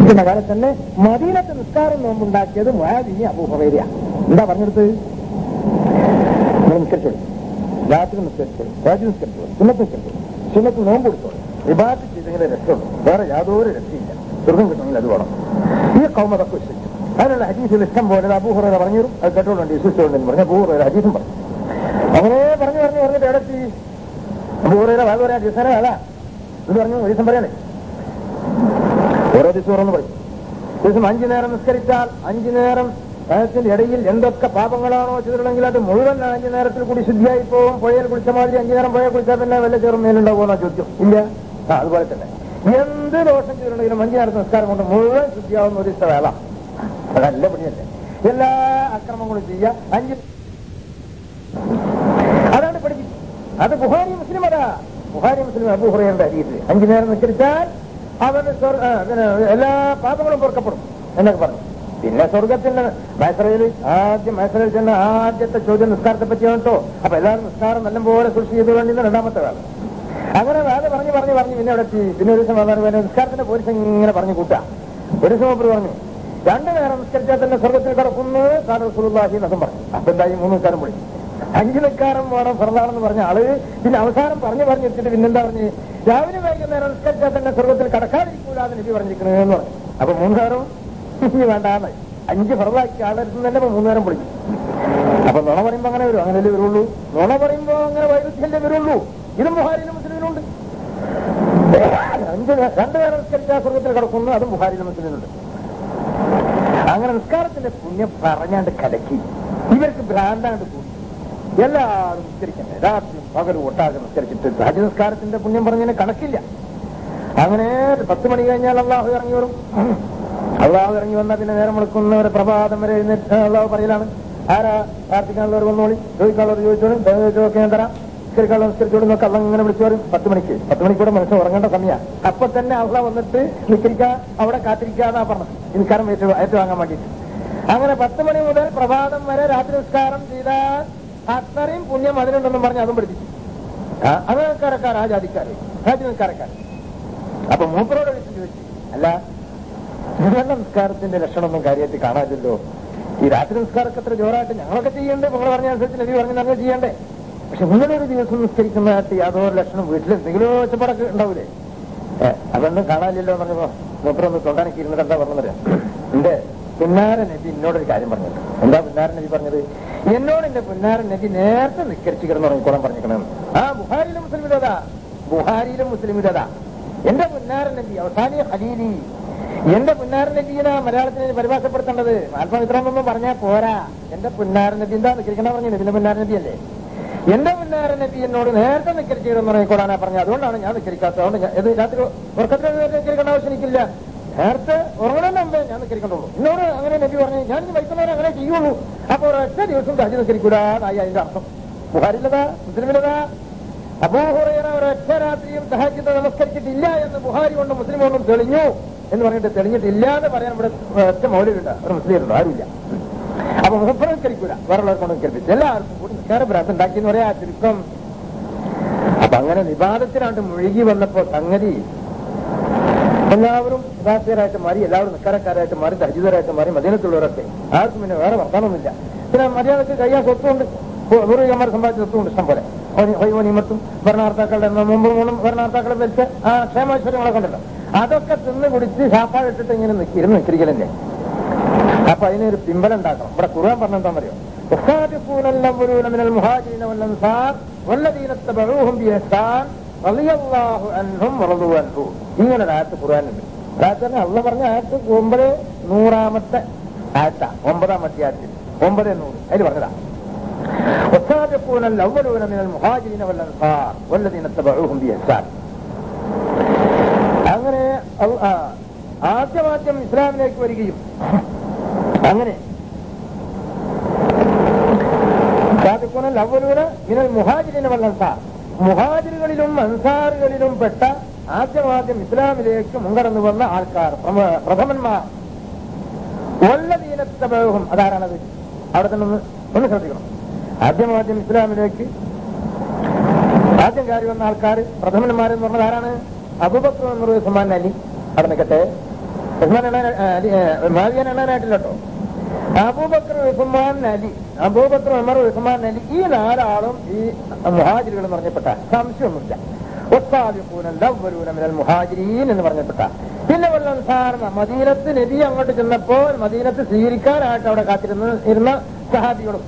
ജീവിക്കുന്ന കാലത്ത് തന്നെ മദീനത്ത് നിസ്കാരം നോമ്പുണ്ടാക്കിയത് മുഹാദിനി അബൂഹറേരിയ എന്താ പറഞ്ഞെടുത്ത് നിങ്ങൾ നിസ്കരിച്ചോളൂ രാത്രി നിസ്കരിച്ചോളൂ രാജു നിസ്കരിച്ചോളൂ സുന്നത്ത് നിസ്കരിച്ചോളൂ സുന്നത്ത് നോമ്പ് കൊടുത്തോളൂ വിഭാഗത്ത് ചെയ്തെങ്കിലേ രക്ഷമുള്ളൂ വേറെ യാതൊരു രക്ഷയില്ല സ്വർഗം കിട്ടണമെങ്കിൽ അത് വേണം ഈ കൗമതൊക്കെ വിശ്വസിച്ചു അതിനുള്ള ഹദീസിൽ ഇഷ്ടം പോലെ അബൂഹുറ പറഞ്ഞു അത് കേട്ടോളുണ്ട് വിശ്വസിച്ചോണ്ടെന്ന് പറഞ്ഞ അബൂഹുറ ഹദീസും പറഞ്ഞു അങ്ങനെ പറഞ്ഞു പറഞ്ഞു പറഞ്ഞിട്ട് എവിടെത്തി അബൂഹുറ വാ പറയാ ജിസാന അതാ എന്ന് പറഞ്ഞു ഒരു ദിവസം പറയണേ ഓരോ ദിവസം ഓരോന്ന് പറയും ഒരു ദിവസം അഞ്ചു നേരം നിസ്കരിച്ചാൽ അഞ്ചു നേരം നേരത്തിന്റെ ഇടയിൽ എന്തൊക്കെ പാപങ്ങളാണോ ചെയ്തിട്ടുണ്ടെങ്കിൽ അത് മുഴുവൻ അഞ്ചു നേരത്തിൽ കൂടി ശുദ്ധിയായി പോകും പുഴയിൽ കുളിച്ച മാതിരി അഞ്ചു നേരം പുഴയിൽ കുളിച്ചാൽ പിന്നെ വല്ല ചെറും മേലുണ്ടാവുമോ ചോദ്യം ഇല്ല ആ അതുപോലെ തന്നെ എന്ത് ദോഷം ചെയ്തിട്ടുണ്ടെങ്കിലും അഞ്ചു നേരത്തെ നിസ്കാരം കൊണ്ട് മുഴുവൻ ശുദ്ധിയാവുന്ന ഒരു ദിവസം വേല അതല്ല പണിയല്ലേ എല്ലാ അക്രമങ്ങളും ചെയ്യുക അഞ്ച് അതാണ് പഠിപ്പിച്ചത് അത് ബുഹാരി മുസ്ലിം അതാ ബുഹാരി മുസ്ലിം അബൂഹുറയുടെ അരീത് അഞ്ചു നേരം നിസ്കരിച്ചാൽ അവന് സ്വർ- ആ, പിന്നെ എല്ലാ പാപങ്ങളും പൊറുക്കപ്പെടും എന്നൊക്കെ പറഞ്ഞു പിന്നെ സ്വർഗത്തിന്റെ മൈസറയിൽ ആദ്യം മൈസറയിൽ ചെന്ന ആദ്യത്തെ ചോദ്യം നിസ്കാരത്തെ പറ്റിയാണ് കേട്ടോ അപ്പൊ എല്ലാവരും നിസ്കാരം നല്ലപോലെ സൃഷ്ടി ചെയ്തു വേണ്ടിയിരുന്ന രണ്ടാമത്തെ വേല അങ്ങനെ വേല പറഞ്ഞു പറഞ്ഞു പറഞ്ഞു പിന്നെ അവിടെ എത്തി പിന്നെ ഒരു ദിവസം വന്നാൽ പിന്നെ നിസ്കാരത്തിന്റെ പോലീസ് ഇങ്ങനെ പറഞ്ഞു കൂട്ടാ ഒരു ദിവസം മൂപ്പര് പറഞ്ഞു രണ്ടു നേരം നിസ്കരിച്ചാൽ തന്നെ സ്വർഗത്തിൽ കിടക്കുന്നു കാരണം സുലുല്ലാഹി എന്നതും പറഞ്ഞു അപ്പൊ എന്തായി മൂന്ന് നിസ്കാരം പൊളി അഞ്ചു നിസ്കാരം വേണം ഫറലാണെന്ന് പറഞ്ഞ ആള് പിന്നെ അവസാനം പറഞ്ഞു പറഞ്ഞു വെച്ചിട്ട് പിന്നെന്താ പറഞ്ഞു രാവിലെ വൈകുന്നേരം നിസ്കരിച്ചാൽ തന്നെ സ്വർഗത്തിൽ കടക്കാതിരിക്കൂലാന്ന് നബി പറഞ്ഞിരിക്കണെന്ന് പറഞ്ഞു അപ്പൊ മൂന്ന് നേരം ഇനി വേണ്ടാന്ന് അഞ്ച് ഫറലാക്കി ആളെടുത്ത് തന്നെ ഇപ്പൊ മൂന്ന് നേരം പൊളിച്ചു അപ്പൊ നുണ പറയുമ്പോ അങ്ങനെ വരും അങ്ങനെയല്ലേ വരുള്ളൂ നുണ പറയുമ്പോ അങ്ങനെ വൈരുദ്ധ്യല്ലേ വരുള്ളൂ ഇതും ബുഹാരിയിലും മുസ്ലിമിലുണ്ട് അഞ്ച് നേ- രണ്ടു നേരം നിസ്കരിച്ചാൽ സ്വർഗത്തിൽ കിടക്കുന്നു അതും ബുഹാരിയിലും മുസ്ലിമിലുണ്ട് അങ്ങനെ നിസ്കാരത്തിന്റെ പുണ്യം പറഞ്ഞാണ്ട് കലക്കി ഇവർക്ക് ഭ്രാന്താണ്ട് കൂടി എല്ലാവരും നിസ്കരിക്കണ്ടേ രാത്രിയും പകലും ഒട്ടാകെ നിസ്കരിച്ചിട്ട് ഹജ് നിസ്കാരത്തിന്റെ പുണ്യം പറഞ്ഞതിന് കണക്കില്ല അങ്ങനെ പത്ത് മണി കഴിഞ്ഞാൽ അള്ളാഹു ഇറങ്ങി വരും അള്ളാഹു ഇറങ്ങി വന്നാൽ പിന്നെ നേരം വിളിക്കുന്നവരെ പ്രഭാതം വരെ എഴുന്നേറ്റ് അള്ളാഹു പറയലാണ് ആരാ പ്രാർത്ഥിക്കാനുള്ളവർ വന്നോളി ചോദിക്കാനുള്ളവർ ചോദിച്ചോളും ചോദിക്കാൻ ഞാൻ തരാം നിസ്കരിക്കാനുള്ള നിസ്കരിച്ചോളും എന്നൊക്കെ അള്ള ഇങ്ങനെ വിളിച്ചു വരും പത്ത് മണിക്ക് പത്ത് മണിക്കൂടെ മനുഷ്യൻ ഉറങ്ങേണ്ട സമയമാണ് അപ്പൊ തന്നെ അള്ള വന്നിട്ട് നിസ്കരിക്കുക അവിടെ കാത്തിരിക്കാന്നാ പറഞ്ഞത് നിസ്കാരം ഏറ്റു ഏറ്റുവാങ്ങാൻ വേണ്ടിയിട്ട് അങ്ങനെ പത്ത് മണി മുതൽ പ്രഭാതം വരെ രാത്രി നിസ്കാരം ചെയ്താൽ അത്രയും പുണ്യം അതിനുണ്ടെന്നും പറഞ്ഞ് അതും പഠിപ്പിച്ചു ആ, അത് നിസ്കാരക്കാർ ആ ജാതിക്കാര് രാജ്യ നിസ്കാരക്കാർ അപ്പൊ മൂപ്പരോട് വിളിച്ച് ചോദിച്ചു അല്ല നിങ്ങളുടെ നിസ്കാരത്തിന്റെ ലക്ഷണമൊന്നും കാര്യമായിട്ട് കാണാനില്ലല്ലോ ഈ രാത്രി നിസ്കാരമൊക്കെ എത്ര ജോറായിട്ട് ഞങ്ങളൊക്കെ ചെയ്യണ്ടേ നിങ്ങൾ പറഞ്ഞ അനുസരിച്ച് നബി പറഞ്ഞ ഞങ്ങൾ ചെയ്യണ്ടേ പക്ഷെ നിങ്ങളൊരു ദിവസം നിസ്കരിക്കുന്നതായിട്ട് യാതൊരു ലക്ഷണം വീട്ടിൽ എന്തെങ്കിലും ഒച്ചപ്പാടൊക്കെ ഉണ്ടാവൂലേ ഏ, അതൊന്നും കാണാനില്ലല്ലോ എന്ന് പറഞ്ഞപ്പോ മൂപ്പരൊന്ന് തൊണ്ടാനൊക്കെ ഇരുന്നിട്ട് എന്താ പറഞ്ഞത് എന്റെ പുന്നാര നബി എന്നോടൊരു കാര്യം പറഞ്ഞിട്ട് എന്താ പുന്നാര നബി പറഞ്ഞത് എന്നോട് എന്റെ പുന്നാര നബി നേരത്തെ നിസ്കരിച്ചു കിടന്ന് ഉറങ്ങിക്കോളാൻ പറഞ്ഞിരിക്കണം ആ ബുഹാരിയിലും മുസ്ലിമിലതാ ബുഹാരിയിലും മുസ്ലിമിലതാ എന്റെ പുന്നാര നബി അവസാനിയ ഖലീലി എന്റെ പുന്നാര നബീന മലയാളത്തിൽ പരിഭാഷപ്പെടുത്തേണ്ടത് ആത്മമിത്രമൊന്നും പറഞ്ഞാൽ പോരാ എന്റെ പുന്നാര നബി എന്താ നിൽക്കണം പറഞ്ഞു നബിന്റെ പുന്നാര നബി അല്ലേ എന്റെ മുന്നാര നബി എന്നോട് നേരത്തെ നിക്കരിച്ചിരുന്നു പറഞ്ഞാ പറഞ്ഞു അതുകൊണ്ടാണ് ഞാൻ നിക്കരിക്കാത്തത് അതുകൊണ്ട് ഞാൻ- ഇത് രാത്രി ഉറക്കത്തിൽ നിക്കരിക്കേണ്ട ആവശ്യം എനിക്കില്ല നേരത്തെ ഉറങ്ങണമെന്ന് മുമ്പേ ഞാൻ നിക്കരിക്കണ്ടുള്ളൂ എന്നോട് അങ്ങനെ നബി പറഞ്ഞു ഞാൻ ഇനി വൈകുന്നേരം അങ്ങനെ ചെയ്യുള്ളൂ അപ്പൊ ഒരൊറ്റ ദിവസം ഹജ് നിക്കരിക്കൂലാന്നായി അതിന്റെ അർത്ഥം ബുഹാരിലതാ മുസ്ലിമിലതാ അബൂഹുറൈറ ഒരൊറ്റ രാത്രിയും തഹജ്ജുദ് നമസ്കരിച്ചിട്ടില്ല എന്ന് ബുഹാരി കൊണ്ടും മുസ്ലിം കൊണ്ടും തെളിഞ്ഞു എന്ന് പറഞ്ഞിട്ട് തെളിഞ്ഞിട്ടില്ല എന്ന് പറയാൻ ഇവിടെ ഒറ്റ മൗലിയുണ്ട് ഒരു മുസ്ലിം ഉണ്ടോ ആരുമില്ല അപ്പൊ മുഹപ്പറം കരിക്കൂല വേറുള്ളവർ കൊണ്ട് കൽപ്പിച്ചു എല്ലാവർക്കും കൂടി നിസ്കാര ഭ്രാസം ഉണ്ടാക്കി എന്ന് പറയാ ചുരുക്കം അപ്പൊ അങ്ങനെ വിവാദത്തിനാണ്ട് മുഴുകി വന്നപ്പോ സംഗതി എല്ലാവരും ഉദാസീയരായിട്ട് മാറി എല്ലാവരും നിസ്കാരക്കാരായിട്ട് മാറി ദഹിതരായിട്ട് മാറി മദീനത്തുള്ളവരൊക്കെ ആർക്കും പിന്നെ വേറെ വർത്താനൊന്നുമില്ല പിന്നെ മര്യാദക്ക് കഴിയാൻ സ്വത്തുണ്ട് പൂർവികന്മാർ സമ്പാദിച്ച സ്വത്തുണ്ട് ഇഷ്ടം പോലെ ഹൈവനിമത്തും ഭരണാർത്ഥാക്കളുടെ മുമ്പ് മൂന്നും ഭരണാർത്ഥാക്കളെ വെച്ച് ആ ക്ഷേമൈശ്വര്യങ്ങളൊക്കെ ഉണ്ടല്ലോ അതൊക്കെ തിന്ന് കുടിച്ച് ശാപ്പാടിട്ടിട്ട് ഇങ്ങനെ നിക്ക് ഇരുന്ന് നിൽക്കിരിക്കലല്ലേ അപ്പൊ അതിനൊരു പിമ്പലം ഉണ്ടാക്കണം ഇവിടെ ഖുർആൻ പറഞ്ഞെന്താണെന്നറിയോ والسابقون الأولون من المهاجرين والأنصار والذين اتبعوهم بإحسان رضي الله عنهم ورضوا عنه ഇങ്ങനെ ഒരു ആയത്ത് ഖുർആനുണ്ട് അതായത് തന്നെ അള്ള പറഞ്ഞ ആയത്ത് ഒമ്പത് നൂറാമത്തെ ആയത്ത ഒമ്പതാമത്തെ ആയത്തിൽ ഒമ്പത് നൂറ് അതിൽ പറഞ്ഞതാ والسابقون الأولون من المهاجرين والأنصار والذين اتبعوهم بإحسان അങ്ങനെ അൽ- ആ, ആദ്യമാദ്യം ഇസ്ലാമിലേക്ക് വരികയും അങ്ങനെ സാധിക്കുന്ന അവലൂന മിനൽ മുഹാജിരിന് വല്ലൻസാർ മുഹാജിറുകളിലും അൻസാറുകളിലും പെട്ട ആദ്യമാദ്യം ഇസ്ലാമിലേക്ക് മുൻകടന്നു വന്ന ആൾക്കാർ പ്രമ- പ്രഥമന്മാർ വല്ലതീനത്തബഹം അതാരാണത് അവിടെ തന്നെ ഒന്ന് ഒന്ന് ശ്രദ്ധിക്കണം ആദ്യമാദ്യം ഇസ്ലാമിലേക്ക് ആദ്യം കയറി വന്ന ആൾക്കാർ പ്രഥമന്മാരെന്ന് പറഞ്ഞത് ആരാണ് അബുബക്കർ എന്നൊരു ഉസ്മാൻ അലി അവിടെ നിൽക്കട്ടെ ഉസ്മാൻ എണ്ണാൻ മാവിയാൻ എണ്ണാനായിട്ടില്ല കേട്ടോ അബൂബക്കർ ഉസ്മാൻ അലി അബൂബക്കർ ഉമർ ഉസ്മാൻ അലി ഈ നാലാളും ഈ മുഹാജിരികൾ എന്ന് പറഞ്ഞപ്പെട്ട സംശയമൊന്നുമില്ല ഒത്താലിപ്പൂനൽ മുഹാജിരീൻ എന്ന് പറഞ്ഞപ്പെട്ട പിന്നെ വല്ല സാറിന് മദീനത്ത് നബി അങ്ങോട്ട് ചെന്നപ്പോൾ മദീനത്ത് സ്വീകരിക്കാനായിട്ട് അവിടെ കാത്തിരുന്ന ഇരുന്ന സഹാബികളും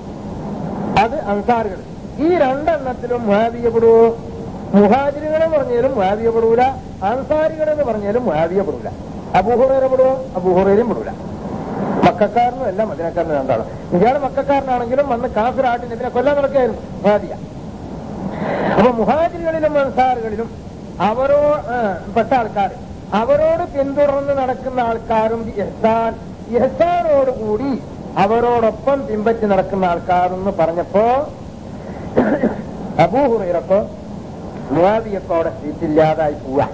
അത് അൻസാറുകൾ ഈ രണ്ടെണ്ണത്തിലും മുഹാബിയപ്പെടുവോ മുഹാജിറുകളെ പറഞ്ഞാലും മുഹാബിയപ്പെടൂല അൻസാരികളെന്ന് പറഞ്ഞാലും മുഹാബിയപ്പെടൂല അബൂഹുറേരെ പെടുവോ അബൂഹുറേരും പെടൂല മക്കാരനും അല്ല മദിനക്കാരനും രണ്ടാളും ഇയാൾ മക്കാരനാണെങ്കിലും വന്ന് കാഫിറാട്ടി ഇതിനെ കൊല്ലാൻ നടക്കുകയായിരുന്നു മുഹാദിയ അപ്പൊ മുഹാജിറുകളിലും അൻസാറുകളിലും അവരോ ആ, പെട്ട ആൾക്കാർ അവരോട് പിന്തുടർന്ന് നടക്കുന്ന ആൾക്കാരും യഹ്സാൻ യഹ്സാനോടുകൂടി അവരോടൊപ്പം പിമ്പറ്റി നടക്കുന്ന ആൾക്കാരെന്ന് പറഞ്ഞപ്പോ അബൂഹുറൈറപ്പോ മുഹാദിയൊക്കെ അവിടെ സീറ്റില്ലാതായി പോവാ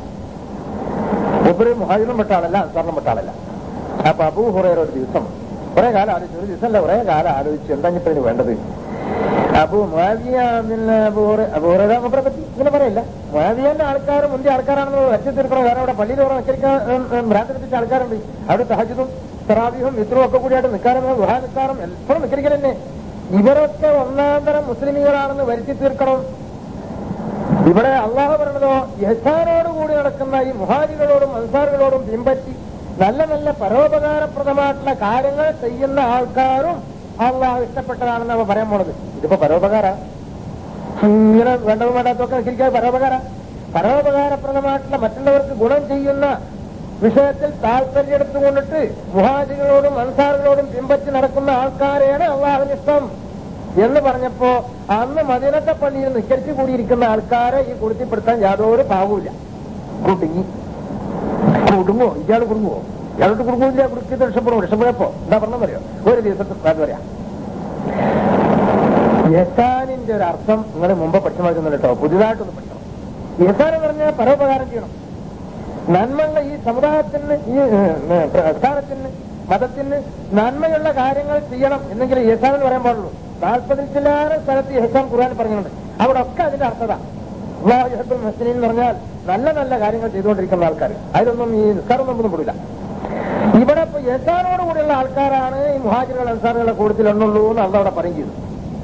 ഒಬ್ಬರು മുഹാജിറും പെട്ട ആളല്ല അൻസാറിനും പെട്ട ആളല്ല അപ്പൊ അബൂഹുറൈറ ഒരു ദിവസം കുറെ കാലം ആലോചിച്ചു ഒരു ദിവസമല്ല കുറെ കാലം ആലോചിച്ചു എന്താ ഇപ്പൊ ഇതിന് വേണ്ടത് അബു മുഹാവിയ അബൂഹുറൈറ മൂപ്പരെ പറ്റി ഇങ്ങനെ പറയില്ല മുഹാവിയന്റെ ആൾക്കാർ മുന്തിയ ആൾക്കാരാണെന്ന് വെച്ചു തീർക്കണം കാരണം അവിടെ പള്ളിയിൽ ഓരോ നിൽക്കാൻ ഭ്രാന്തിപ്പിച്ച ആൾക്കാരുണ്ട് അവിടെ തഹജുദും തറാവിയും ഇത്രയും ഒക്കെ കൂടിയായിട്ട് നിൽക്കാറും ഗുഹാ നിൽക്കാറും എപ്പോഴും നിൽക്കൽ തന്നെ ഇവരൊക്കെ ഒന്നാം തരം മുസ്ലിമീങ്ങളാണെന്ന് വരുത്തി തീർക്കണം ഇവിടെ അള്ളാഹു പറഞ്ഞതോ യഹ്സാനോട് കൂടി നടക്കുന്ന ഈ മുഹാജികളോടും അൻസാറുകളോടും പിൻപറ്റി നല്ല നല്ല പരോപകാരപ്രദമായിട്ടുള്ള കാര്യങ്ങൾ ചെയ്യുന്ന ആൾക്കാരും അള്ളാഹു ഇഷ്ടപ്പെട്ടതാണെന്ന് അവ പറയാൻ പോണത് ഇതിപ്പോ പരോപകാര ഇങ്ങനെ വേണ്ടതും വേണ്ടാത്തൊക്കെ അനുസരിക്കാൻ പരോപകാര പരോപകാരപ്രദമായിട്ടുള്ള മറ്റുള്ളവർക്ക് ഗുണം ചെയ്യുന്ന വിഷയത്തിൽ താല്പര്യം എടുത്തുകൊണ്ടിട്ട് മുഹാജികളോടും അൻസാറുകളോടും പിൻപറ്റി നടക്കുന്ന ആൾക്കാരെയാണ് അള്ളാഹുവിന് ഇഷ്ടം എന്ന് പറഞ്ഞപ്പോ അന്ന് മദീനത്തെ പള്ളിയിൽ നിക്കരിച്ചു കൂടിയിരിക്കുന്ന ആൾക്കാരെ ഈ കുടുത്തിപ്പെടുത്താൻ യാതൊരു പാവൂല കുടുങ്ങി കുടുങ്ങോ ഇയാൾ കുടുങ്ങുവോ ഇയാളോട്ട് കുടുങ്ങില്ല കുടുക്കിയത് രക്ഷപ്പെടും രക്ഷപ്പെടപ്പോ എന്താ പറഞ്ഞറിയോ ഒരു ദിവസത്തെ അത് പറയാം യസാനിന്റെ ഒരു അർത്ഥം നിങ്ങൾ മുമ്പ് പഠിച്ചു മാറ്റുന്നില്ല കേട്ടോ പുതിയതായിട്ടൊന്ന് പഠിക്കണം യസാൻ എന്ന് പറഞ്ഞാൽ പരോപകാരം ചെയ്യണം നന്മയുള്ള ഈ സമുദായത്തിന് ഈ ഏഹ്, പ്രസ്ഥാനത്തിന് മതത്തിന് നന്മയുള്ള കാര്യങ്ങൾ ചെയ്യണം എന്നെങ്കിലും യസാൻ എന്ന് പറയാൻ പാടുള്ളൂ നാൽപ്പതിൽ ചില്ലാറ് സ്ഥലത്ത് യഹസാൻ ഖുർആൻ പറഞ്ഞിട്ടുണ്ട് അവിടെ ഒക്കെ അതിന്റെ അർത്ഥത അള്ളാഹുബുൽ മസ്ലിൻ എന്ന് പറഞ്ഞാൽ നല്ല നല്ല കാര്യങ്ങൾ ചെയ്തുകൊണ്ടിരിക്കുന്ന ആൾക്കാർ അതിലൊന്നും ഈ നിസ്കാരം ഒന്നും പെടില്ല ഇവിടെ ഇപ്പൊ യസാനോട് കൂടിയുള്ള ആൾക്കാരാണ് ഈ മുഹാജിറുകൾ അൻസാറുകളെ കൂടുതൽ എണ്ണുള്ളൂ എന്ന് അള്ള അവിടെ പറയും ചെയ്തു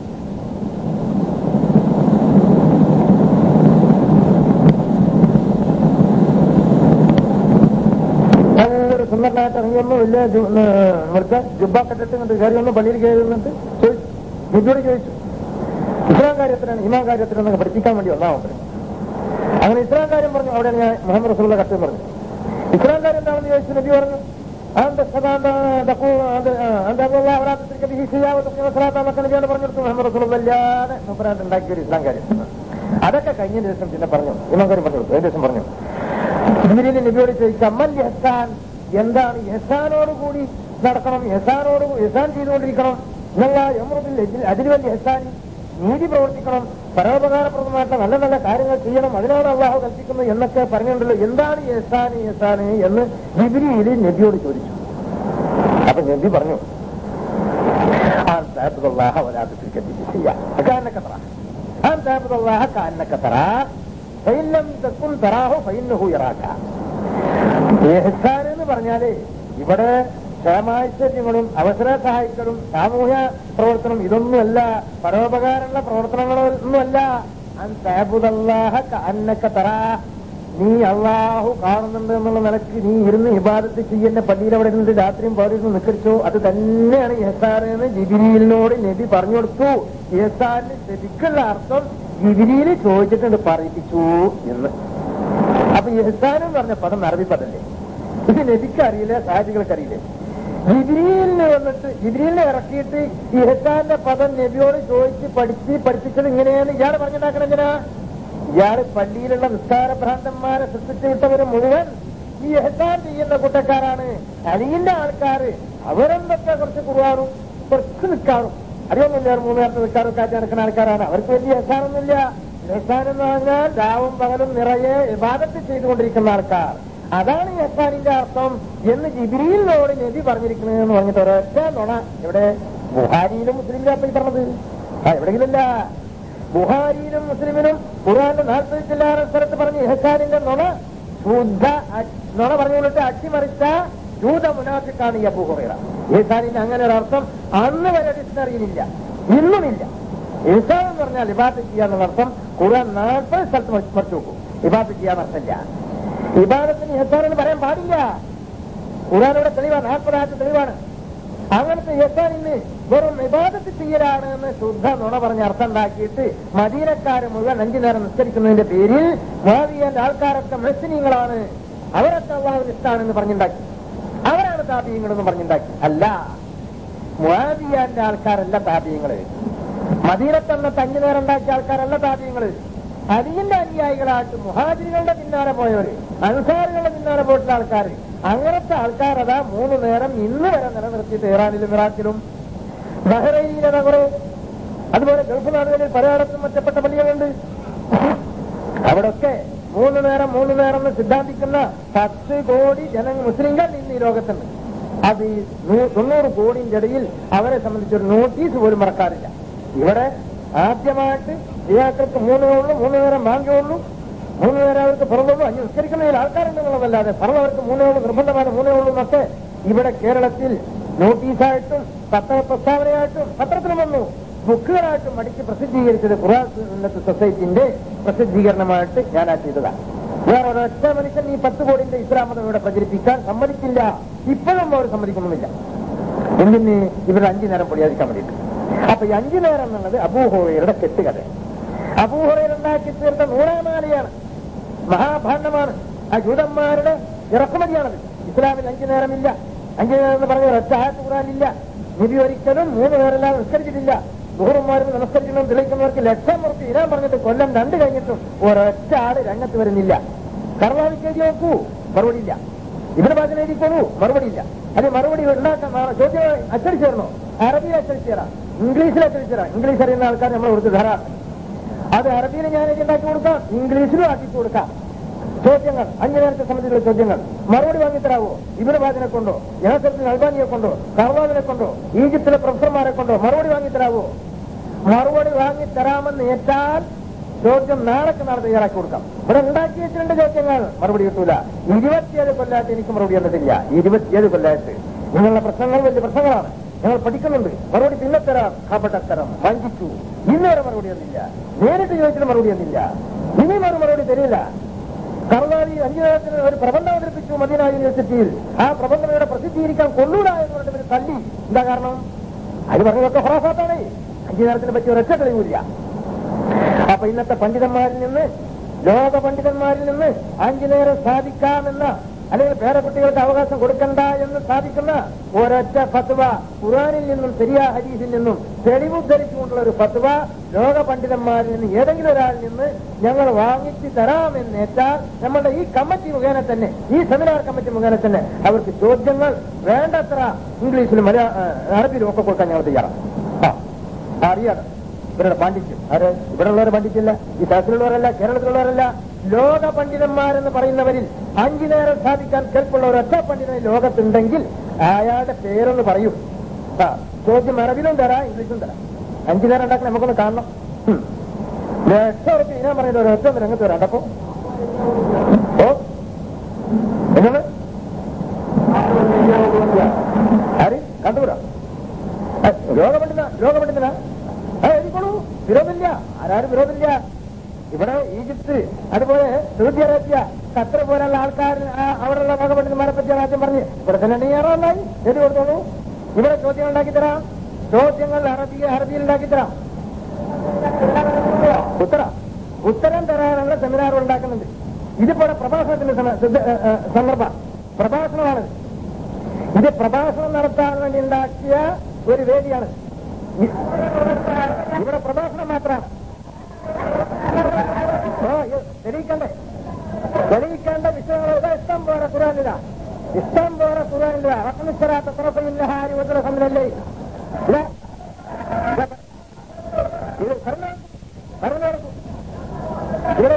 നല്ലൊരു സുന്ദരനായിട്ട് ഇറങ്ങി വന്നു വലിയ ജു- ഏ, ഇവിടുത്തെ ജുബ കെട്ടിട്ട് ഇങ്ങോട്ട് കയറി വന്ന് പള്ളിയിൽ കയറി വന്നിട്ട് ചോദിച്ചു ബുദ്ധിയോട് ചോദിച്ചു ഇസ്ലാം കാര്യത്തിനാണ് ഇമാം കാര്യത്തിനെന്നൊക്കെ പഠിപ്പിക്കാൻ വേണ്ടി വന്നാ അവര് അങ്ങനെ ഇസ്ലാം കാര്യം പറഞ്ഞു അവിടെ ഞാൻ മുഹമ്മദ് റസൂലുള്ള കത്ത് പറഞ്ഞു ഇസ്ലാം കാര്യം എന്താണെന്ന് ചോദിച്ചു നബി പറഞ്ഞു അതെന്താ സദാന്താ തക്കൂ അത് എന്താ അവരാത്രയ്ക്ക് നബിയോട് പറഞ്ഞു കൊടുത്തു മുഹമ്മദ് റസൂൽ വല്ലാതെ മുപ്പരാണ്ട് ഉണ്ടാക്കിയ ഒരു ഇസ്ലാം കാര്യം അതൊക്കെ കഴിഞ്ഞ ദിവസം പിന്നെ പറഞ്ഞു ഇമാം കാര്യം പറഞ്ഞു കൊടുത്തു ഒരു ദിവസം പറഞ്ഞു ജിബിരിയിൽ നബിയോട് ചോദിച്ചു അമ്മൽ യഹ്സാൻ എന്താണ് യഹ്സാനോട് കൂടി നടക്കണം യഹ്സാനോട് യഹ്സാൻ ചെയ്തുകൊണ്ടിരിക്കണം എന്നുള്ള യമൃതിൽ അതിരുവൽ യഹ്സാനി നീതി പ്രവർത്തിക്കണം പരോപകാരപ്രദമായിട്ട് നല്ല നല്ല കാര്യങ്ങൾ ചെയ്യണം അതിനാണ് അള്ളാഹു കൽപ്പിക്കുന്നത് എന്നൊക്കെ പറഞ്ഞിട്ടുണ്ടല്ലോ എന്താണ് യഹ്സാന് യഹ്സാന് എന്ന് ജിബിരിയിൽ നബിയോട് ചോദിച്ചു അപ്പൊ നബി പറഞ്ഞു "അൻ തഅബ്ദുല്ലാഹ വലാ തുശ്രിക ബിഹി ശൈഅ." കഅന്നക തറാ. അൻ തഅബ്ദുല്ലാഹ കഅന്നക തറാ. ഫഇൻ ലം തകുൻ തറാഹു ഫഇന്നഹു യറാക. ഇഹ്സാൻ എന്ന് പറഞ്ഞാല് ഇവിടെ ക്ഷേമാശ്ചര്യങ്ങളും അവസര സഹായിക്കലും സാമൂഹ്യ പ്രവർത്തനം ഇതൊന്നുമല്ല പരോപകാരമുള്ള പ്രവർത്തനങ്ങളൊന്നുമല്ല അൻ തഅബ്ദുല്ലാഹ കഅന്നക തറാ. നീ അള്ളാഹു കാണുന്നുണ്ട് എന്നുള്ള നിലക്ക് നീ ഇരുന്ന് ഇബാദത്ത് ചെയ്യുന്ന പള്ളിയിൽ അവിടെ ഇരുന്നിട്ട് രാത്രിയും പൗരിന്ന് നിൽക്കരിച്ചോ അത് തന്നെയാണ് യഹ്സാൻ എന്ന് ജിബിരിയിലിനോട് നബി പറഞ്ഞു കൊടുത്തു യഹ്സാനിന് ശരിക്കുള്ള അർത്ഥം ജിബിരിയിൽ ചോദിച്ചിട്ടുണ്ട് പറയിപ്പിച്ചു എന്ന് അപ്പൊ യഹ്സാൻ എന്ന് പറഞ്ഞ പദം അറബി പദല്ലേ ഇത് നബിക്ക് അറിയില്ല സാഹിബികൾക്ക് അറിയില്ലേ ജിബ്രീലിന് വന്നിട്ട് ജിബ്രീലിനെ ഇറക്കിയിട്ട് ഇഹസാന്റെ പദം നബിയോട് ചോദിച്ച് പഠിച്ച് പഠിപ്പിച്ചത് ഇങ്ങനെയാണ് ഇയാൾ പറഞ്ഞിട്ടാക്കണം എങ്ങനെയാ ഇയാൾ പള്ളിയിലുള്ള നിസ്കാര ഭ്രാന്തന്മാരെ സൃഷ്ടിച്ചു വിട്ടവര് മുഴുവൻ ഈ എഹസാൻ ചെയ്യുന്ന കൂട്ടക്കാരാണ് അലിയിന്റെ ആൾക്കാര് അവരെന്തൊക്കെ കുറച്ച് കുറുവാറും കുറച്ച് നിൽക്കാറും അറിയൊന്നുമില്ല മൂന്ന് നേരത്തെ നിൽക്കാറും കാറ്റ് നടക്കുന്ന ആൾക്കാരാണ് അവർക്ക് വലിയ എഹസാനൊന്നുമില്ല എഹസാൻ എന്ന് പറഞ്ഞാൽ രാവും പകലും നിറയെ ഇബാദത്ത് ചെയ്തുകൊണ്ടിരിക്കുന്ന ആൾക്കാർ അതാണ് ഈ എഹസാനിന്റെ അർത്ഥം എന്ന് ജിബിരിയിലോട് നബി പറഞ്ഞിരിക്കുന്നത് എന്ന് പറഞ്ഞിട്ട് ഒരൊറ്റ നുണ ഇവിടെ ബുഹാരിയിലും മുസ്ലിമിലും ഈ പറഞ്ഞത് ആ എവിടെയെങ്കിലല്ല ബുഹാരിയിലും മുസ്ലിമിനും ഖുറാന്റെ നാൽപ്പത്തി ചില്ലാറ് സ്ഥലത്ത് പറഞ്ഞ ഇഹസാനിന്റെ നുണ ശുദ്ധ അ- നുണ പറഞ്ഞുകൊണ്ടിട്ട് അട്ടിമറിച്ച ജൂത മുനാഫിക്കാണ് ഈ അബൂഹുറ ഈസാനിന് അങ്ങനെ ഒരു അർത്ഥം അന്ന് വരെ ഡിക്ഷണറിയിലില്ല ഇന്നുമില്ല ഈസാൻ എന്ന് പറഞ്ഞാൽ ഇബാദത്ത് ചെയ്യുക എന്നുള്ള അർത്ഥം ഖുർആൻ നാൽപ്പത് സ്ഥലത്ത് മറിച്ച് മറിച്ച് നോക്കും ഇബാദത്ത് ചെയ്യാൻ അർത്ഥമില്ല ഇബാദത്തിന് ഈസാൻ എന്ന് പറയാൻ പാടില്ല ഖുർആാനിവിടെ തെളിവാണ് നാൽപ്പതായിട്ട് തെളിവാണ് അങ്ങനത്തെ യസാനിന്ന് വെറും വിവാദത്ത് ചെയ്യലാണ് എന്ന് ശുദ്ധ നുണ പറഞ്ഞ് അർത്ഥം ഉണ്ടാക്കിയിട്ട് മദീനക്കാര് മുഴുവൻ അഞ്ചു നേരം നിസ്കരിക്കുന്നതിന്റെ പേരിൽ ഭാവിയന്റെ ആൾക്കാരൊക്കെ മെസ്സിനിങ്ങളാണ് അവരൊക്കെ അള്ളാഹുവിന് ഇഷ്ടമാണെന്ന് പറഞ്ഞുണ്ടാക്കി അവരാണ് താപീയങ്ങളെന്ന് പറഞ്ഞുണ്ടാക്കി അല്ല മുഹാബിയാന്റെ ആൾക്കാരല്ല താപീയങ്ങള് മദീനത്തന്നത്തെ അഞ്ചു നേരം ഉണ്ടാക്കിയ ആൾക്കാരല്ല താപീയങ്ങള് അലിന്റെ അനുയായികളായിട്ട് മുഹാജികളുടെ പിന്നാലെ പോയവര് അൻസാറുകളുടെ പിന്നാലെ പോയിട്ടുള്ള ആൾക്കാർ അങ്ങനത്തെ ആൾക്കാരതാ മൂന്ന് നേരം ഇന്ന് വരെ നിലനിർത്തിയിട്ട് ഇറാനിലും ഇറാഖിലും ബഹ്റൈനിലത കുറെ അതുപോലെ ഗൾഫ് നാടുകളിൽ പലയിടത്തും മെച്ചപ്പെട്ട പള്ളികളുണ്ട് അവിടൊക്കെ മൂന്ന് നേരം മൂന്ന് നേരം എന്ന് സിദ്ധാന്തിക്കുന്ന പത്ത് കോടി ജന മുസ്ലിങ്ങൾ ഇന്ന് ഈ ലോകത്തുണ്ട് അത് ഈ നൂ- തൊണ്ണൂറ് കോടിന്റെ ഇടയിൽ അവരെ സംബന്ധിച്ചൊരു നോട്ടീസ് പോലും മറക്കാറില്ല ഇവിടെ ആദ്യമായിട്ട് ഇയാൾക്ക് മൂന്ന് ഉള്ളൂ മൂന്ന് നേരം വാങ്ങിയുള്ളൂ മൂന്ന് നേരം അവർക്ക് പുറത്തുള്ളൂ അഞ്ച് നിസ്കരിക്കുന്നതിൽ ആൾക്കാരുണ്ടെന്നുള്ളതല്ലാതെ പറഞ്ഞ അവർക്ക് മൂന്നേ ഉള്ളൂ നിർബന്ധമാണ് മൂന്നേ ഉള്ളൂ എന്നൊക്കെ ഇവിടെ കേരളത്തിൽ നോട്ടീസായിട്ടും പത്ര പ്രസ്താവനയായിട്ടും പത്രത്തിലും വന്നു ബുക്കുകളായിട്ടും അടിച്ച് പ്രസിദ്ധീകരിച്ചത് ഖുറാൻ സുന്നത്ത് സൊസൈറ്റിന്റെ പ്രസിദ്ധീകരണമായിട്ട് ഞാനാ ചെയ്തതാണ് വേറെ ഒരൊറ്റ മനുഷ്യൻ ഈ പത്ത് കോടിന്റെ ഇസ്ലാം മതം ഇവിടെ പ്രചരിപ്പിക്കാൻ സമ്മതിക്കില്ല ഇപ്പോഴും അവർ സമ്മതിക്കുന്നുമില്ല എന്തിന് ഇവരുടെ അഞ്ചു നേരം പൊളിയാതിക്കാൻ വേണ്ടിയിട്ട് അപ്പൊ ഈ അഞ്ചു നേരം എന്നുള്ളത് അബൂഹോയുടെ കെട്ടുകഥ അബൂഹോയിൽ ഉണ്ടാക്കി തീർത്ത നൂറാമാലയാണ് മഹാഭാണ്ഡമാണ് ആ ജൂതന്മാരുടെ ഇറക്കുമതിയാണത് ഇസ്ലാമിൽ അഞ്ചു നേരമില്ല അഞ്ചു നേരം എന്ന് പറഞ്ഞ ഒറ്റ ആയത്ത് ഖുറാനില്ല നിധി ഒരിക്കലും മൂന്ന് നേരമല്ലാതെ നിസ്കരിച്ചിട്ടില്ല നൂറുമാരും നമസ്കരിക്കണം തെളിയിക്കുന്നവർക്ക് ലക്ഷം ഉറപ്പ് ഇരാൻ പറഞ്ഞിട്ട് കൊല്ലം രണ്ട് കഴിഞ്ഞിട്ടും ഒരൊറ്റ ആള് രംഗത്ത് വരുന്നില്ല കർണാവിക്ക് എഴുതി നോക്കൂ മറുപടി ഇല്ല ഇവിടെ ഭാഷ എഴുതിക്കോളൂ മറുപടി ഇല്ല അത് മറുപടി ഉണ്ടാക്കാൻ നാളെ ചോദ്യം അച്ചടിച്ചു തരണോ അറബി അച്ചടിച്ചു തരാം ഇംഗ്ലീഷിൽ അച്ചടിച്ചു തരാം ഇംഗ്ലീഷ് അറിയുന്ന ആൾക്കാർ നമ്മൾ കൊടുത്ത് ധാരാളം അത് അറബിയിൽ ഞാൻ എഴുതി ഉണ്ടാക്കി കൊടുക്കാം ഇംഗ്ലീഷിലും ആക്കി കൊടുക്കാം ചോദ്യങ്ങൾ അഞ്ചു നേരത്തെ സംബന്ധിച്ചുള്ള ചോദ്യങ്ങൾ മറുപടി വാങ്ങിത്തരാവോ ഇവരുടെ ബാധിനെ കൊണ്ടോ യഥാർത്ഥത്തിൽ അൽബാനിയെ കൊണ്ടോ കർവാദിനെ കൊണ്ടോ ഈജിപ്തിലെ പ്രൊഫസർമാരെ കൊണ്ടോ മറുപടി വാങ്ങിത്തരാവോ മറുപടി വാങ്ങിത്തരാമെന്ന് ഏറ്റാൽ ചോദ്യം നാളേക്ക് നാളെ തയ്യാറാക്കി കൊടുക്കാം ഇവിടെ ഉണ്ടാക്കി വെച്ചിട്ടുണ്ട് ചോദ്യങ്ങൾ മറുപടി കിട്ടൂല ഇരുപത്തിയേഴ് കൊല്ലായിട്ട് എനിക്ക് മറുപടി തന്നിട്ടില്ല ഇരുപത്തിയേഴ് കൊല്ലായിട്ട് നിങ്ങളുടെ പ്രശ്നങ്ങൾ വലിയ പ്രശ്നങ്ങളാണ് ഞങ്ങൾ പഠിക്കുന്നുണ്ട് മറുപടി പിന്നെ തരാം കപടത്തരം വഞ്ചിച്ചു ഇന്നുവരെ മറുപടി തന്നില്ല നേരിട്ട് ചോദിച്ചിട്ട് മറുപടി തന്നില്ല ഇനി മറു മറുപടി തരില്ല കർണാടി അഞ്ചു നേരത്തിന് ഒരു പ്രബന്ധം അവതരിപ്പിച്ചു മദീന യൂണിവേഴ്സിറ്റിയിൽ ആ പ്രബന്ധം ഇവിടെ പ്രസിദ്ധീകരിക്കാൻ കൊള്ളൂല എന്ന് പറഞ്ഞിട്ട് ഇവര് തല്ലി എന്താ കാരണം അത് പറഞ്ഞതൊക്കെ ഹൊറാഫാത്താണ് അഞ്ചു നേരത്തിനെ പറ്റി ഒരൊറ്റ തെളിവില്ല അപ്പൊ ഇന്നത്തെ പണ്ഡിതന്മാരിൽ നിന്ന് ലോക പണ്ഡിതന്മാരിൽ നിന്ന് അഞ്ചു നേരം സാധിക്കാമെന്ന അല്ലെങ്കിൽ പേരക്കുട്ടികൾക്ക് അവകാശം കൊടുക്കണ്ട എന്ന് സാധിക്കുന്ന ഒരൊറ്റ ഫത്വ ഖുറാനിൽ നിന്നും ശരിയാ ഹദീസിൽ നിന്നും തെളിവുദ്ധരിച്ചുകൊണ്ടുള്ള ഒരു ഫത്വ ലോക പണ്ഡിതന്മാരിൽ നിന്ന് ഏതെങ്കിലും ഒരാളിൽ നിന്ന് ഞങ്ങൾ വാങ്ങിച്ചു തരാമെന്ന് ഏറ്റാൽ നമ്മുടെ ഈ കമ്മിറ്റി മുഖേന തന്നെ ഈ സെമിനാർ കമ്മിറ്റി മുഖേന തന്നെ അവർക്ക് ചോദ്യങ്ങൾ വേണ്ടത്ര ഇംഗ്ലീഷിലും മലയാ അറബിയിലും ഒക്കെ കൊടുക്കാൻ ഞങ്ങൾ തയ്യാറാണ് ആ അറിയാതെ ഇവരുടെ പാണ്ഡിത്യം ആര് ഇവിടെ ഉള്ളവരെ പാണ്ഡിത്യല്ല ഈ ശാസ്ത്രമുള്ളവരല്ല കേരളത്തിലുള്ളവരല്ല ലോക പണ്ഡിതന്മാരെന്ന് പറയുന്നവരിൽ അഞ്ചു നേരം സാധിക്കാൻ കേൾപ്പുള്ള ഒരൊറ്റ പണ്ഡിതൻ ലോകത്തുണ്ടെങ്കിൽ അയാളുടെ പേരൊന്ന് പറയൂ ആ ചോദ്യം അറബിലും തരാം ഇംഗ്ലീഷും തരാം അഞ്ചു നേരം ഉണ്ടാക്കാൻ നമുക്കൊന്ന് കാണണം ഉം. ലക്ഷം ഉറപ്പ് ഞാൻ പറയുന്നത് ഒരൊറ്റ ഒന്ന് രംഗത്ത് വരാം അപ്പൊ ഓ എന്താണ് ആര് കണ്ടുകൂടാ രോഗപണ്ഡിത രോഗപണ്ഡിതനാ ആ എഴുതിക്കോളൂ വിരോധമില്ല ആരാരും വിരോധമില്ല ഇവിടെ ഈജിപ്ത് അതുപോലെ സൗദി അറേബ്യ ഖത്തർ പോലുള്ള ആൾക്കാർ ആ, അവിടെയുള്ള രോഗപണ്ഡിതന്മാരെ പറ്റി ആദ്യം പറഞ്ഞ് ഇവിടെ തന്നെ തയ്യാറായി എഴുതി കൊടുത്തോളൂ ഇവിടെ ചോദ്യങ്ങൾ ഉണ്ടാക്കി തരാം ചോദ്യങ്ങൾ അറബി അറബിയിൽ ഉണ്ടാക്കി തരാം ഉത്തര ഉത്തരം തരാനുള്ള സെമിനാർ ഉണ്ടാക്കുന്നുണ്ട് ഇതിപ്പോ പ്രഭാഷണത്തിന്റെ സമ- സിദ്ധ- ഏ, ഏ, സന്ദർഭം പ്രഭാഷണമാണ് ഇത് പ്രഭാഷണം നടത്താൻ വേണ്ടി ഉണ്ടാക്കിയ ഒരു വേദിയാണ് ഇ- ഇവിടെ പ്രഭാഷണം മാത്രമാണ് ഓ, ഇത് തെളിയിക്കണ്ടേ തെളിയിക്കേണ്ട വിഷയങ്ങൾ ഇഷ്ടം പോലെ ഖുറാനില്ല ഇഷ്ടം പോലെ ഖുറാനില്ല അറക്കമിച്ചരാത്ത തുറപ്പില്ല ഹാരി മുതല സമരല്ലേ ഇല്ല ഇത് ഭരണ ഭരണ ഇവിടെ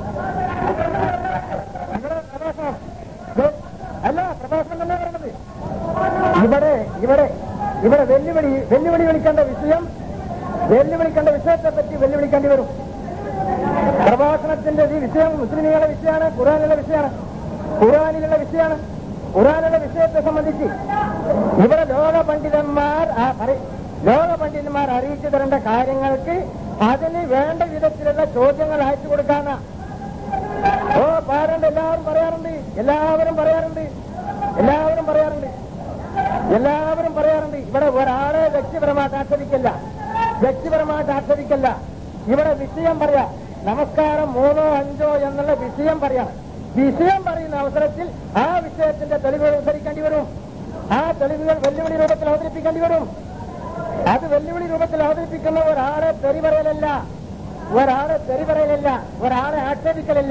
ഇവിടെ പ്രഭാഷണം ഇത് അല്ല പ്രഭാഷണം തന്നെ പറയുന്നത് ഇവിടെ ഇവിടെ ഇവിടെ വെല്ലുവിളി വെല്ലുവിളി വിളിക്കേണ്ട വിഷയം വെല്ലുവിളിക്കേണ്ട വിഷയത്തെ പറ്റി വെല്ലുവിളിക്കേണ്ടി വരും പ്രഭാഷണത്തിന്റെ ഈ വിഷയം മുസ്ലിമുകളുടെ വിഷയമാണ് ഖുറാനിലെ വിഷയമാണ് ഖുറാനിലുള്ള വിഷയമാണ് ഖുറാനുള്ള വിഷയത്തെ സംബന്ധിച്ച് ഇവിടെ ലോക പണ്ഡിതന്മാർ ആ, പറ- ലോക പണ്ഡിതന്മാർ അറിയിച്ചു തരേണ്ട കാര്യങ്ങൾക്ക് അതിന് വേണ്ട വിധത്തിലുള്ള ചോദ്യങ്ങൾ അയച്ചു കൊടുക്കാനാ ഓ പാരുണ്ട് എല്ലാവരും പറയാറുണ്ട് എല്ലാവരും പറയാറുണ്ട് എല്ലാവരും പറയാറുണ്ട് എല്ലാവരും പറയാറുണ്ട് ഇവിടെ ഒരാളെ വ്യക്തിപരമായിട്ട് ആക്ഷേപിക്കല്ല വ്യക്തിപരമായിട്ട് ആക്ഷേപിക്കല്ല ഇവിടെ വിഷയം പറയാ നമസ്കാരം മൂന്നോ അഞ്ചോ എന്നുള്ള വിഷയം പറയാം വിഷയം പറയുന്ന അവസരത്തിൽ ആ വിഷയത്തിന്റെ തെളിവുകൾ ഉദ്ധരിക്കേണ്ടി വരും ആ തെളിവുകൾ വെല്ലുവിളി രൂപത്തിൽ അവതരിപ്പിക്കേണ്ടി വരും അത് വെല്ലുവിളി രൂപത്തിൽ അവതരിപ്പിക്കുന്ന ഒരാളെ തെറി പറയലല്ല ഒരാളെ തെറി പറയലല്ല ഒരാളെ ആക്ഷേപിക്കലല്ല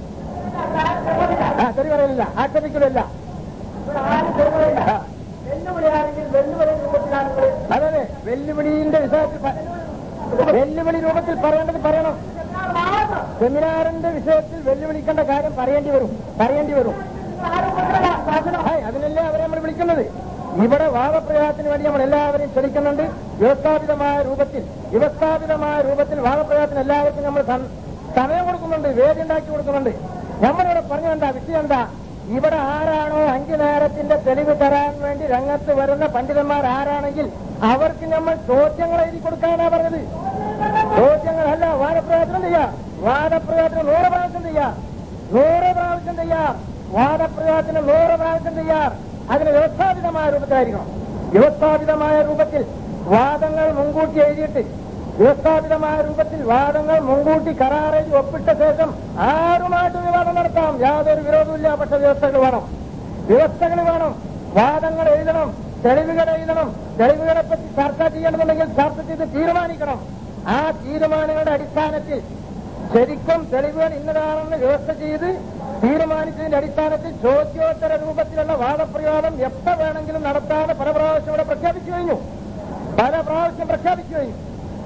ആ തെറി പറയലില്ല ആക്ഷേപിക്കലില്ല അതെ അതെ വെല്ലുവിളിന്റെ വിഷയത്തിൽ പ- വെല്ലുവിളി രൂപത്തിൽ പറയേണ്ടത് പറയണം സെമിനാറിന്റെ വിഷയത്തിൽ വെല്ലുവിളിക്കേണ്ട കാര്യം പറയേണ്ടി വരും പറയേണ്ടി വരും ഹായ്, അതിനല്ലേ അവരെ നമ്മൾ വിളിക്കുന്നത് ഇവിടെ വാദപ്രയാസത്തിന് വേണ്ടി നമ്മൾ എല്ലാവരെയും ക്ഷണിക്കുന്നുണ്ട് വ്യവസ്ഥാപിതമായ രൂപത്തിൽ വ്യവസ്ഥാപിതമായ രൂപത്തിൽ വാദപ്രയാസത്തിന് എല്ലാവർക്കും നമ്മൾ സം- സമയം കൊടുക്കുന്നുണ്ട് വേദി ഉണ്ടാക്കി കൊടുക്കുന്നുണ്ട് നമ്മളിവിടെ പറഞ്ഞു എന്താ വിഷയം എന്താ ഇവിടെ ആരാണോ അഞ്ചു നേരത്തിന്റെ തെളിവ് തരാൻ വേണ്ടി രംഗത്ത് വരുന്ന പണ്ഡിതന്മാർ ആരാണെങ്കിൽ അവർക്ക് നമ്മൾ ചോദ്യങ്ങൾ എഴുതി കൊടുക്കാനാ പറഞ്ഞത് ചോദ്യങ്ങളല്ല വാദപ്രയാസനം ചെയ്യാം വാദപ്രയാസനം നൂറ് പ്രാവശ്യം ചെയ്യാം നൂറ് പ്രാവശ്യം ചെയ്യാം വാദപ്രയാസത്തിന് നൂറ് പ്രാവശ്യം ചെയ്യാം അതിന് വ്യവസ്ഥാപിതമായ രൂപത്തിലായിരിക്കണം വ്യവസ്ഥാപിതമായ രൂപത്തിൽ വാദങ്ങൾ മുൻകൂട്ടി എഴുതിയിട്ട് വ്യവസ്ഥാപിതമായ രൂപത്തിൽ വാദങ്ങൾ മുൻകൂട്ടി കരാറെഴുതി ഒപ്പിട്ട ശേഷം ആരുമായിട്ട് വിവാദം നടത്താം യാതൊരു വിരോധമില്ല പക്ഷെ വ്യവസ്ഥകൾ വേണം വ്യവസ്ഥകൾ വേണം വാദങ്ങൾ എഴുതണം തെളിവുകൾ എഴുതണം തെളിവുകളെ പറ്റി ചർച്ച ചെയ്യണമെന്നുണ്ടെങ്കിൽ ചർച്ച ചെയ്ത് തീരുമാനിക്കണം ആ തീരുമാനങ്ങളുടെ അടിസ്ഥാനത്തിൽ ശരിക്കും തെളിവുകൾ ഇന്നതാണെന്ന് വ്യവസ്ഥ ചെയ്ത് തീരുമാനിച്ചതിന്റെ അടിസ്ഥാനത്തിൽ ചോദ്യോത്തര രൂപത്തിലുള്ള വാദപ്രയോഗം എപ്പോ വേണമെങ്കിലും നടത്താതെ പല പ്രാവശ്യം ഇവിടെ പ്രഖ്യാപിച്ചു കഴിഞ്ഞു പല പ്രാവശ്യം പ്രഖ്യാപിച്ചു കഴിഞ്ഞു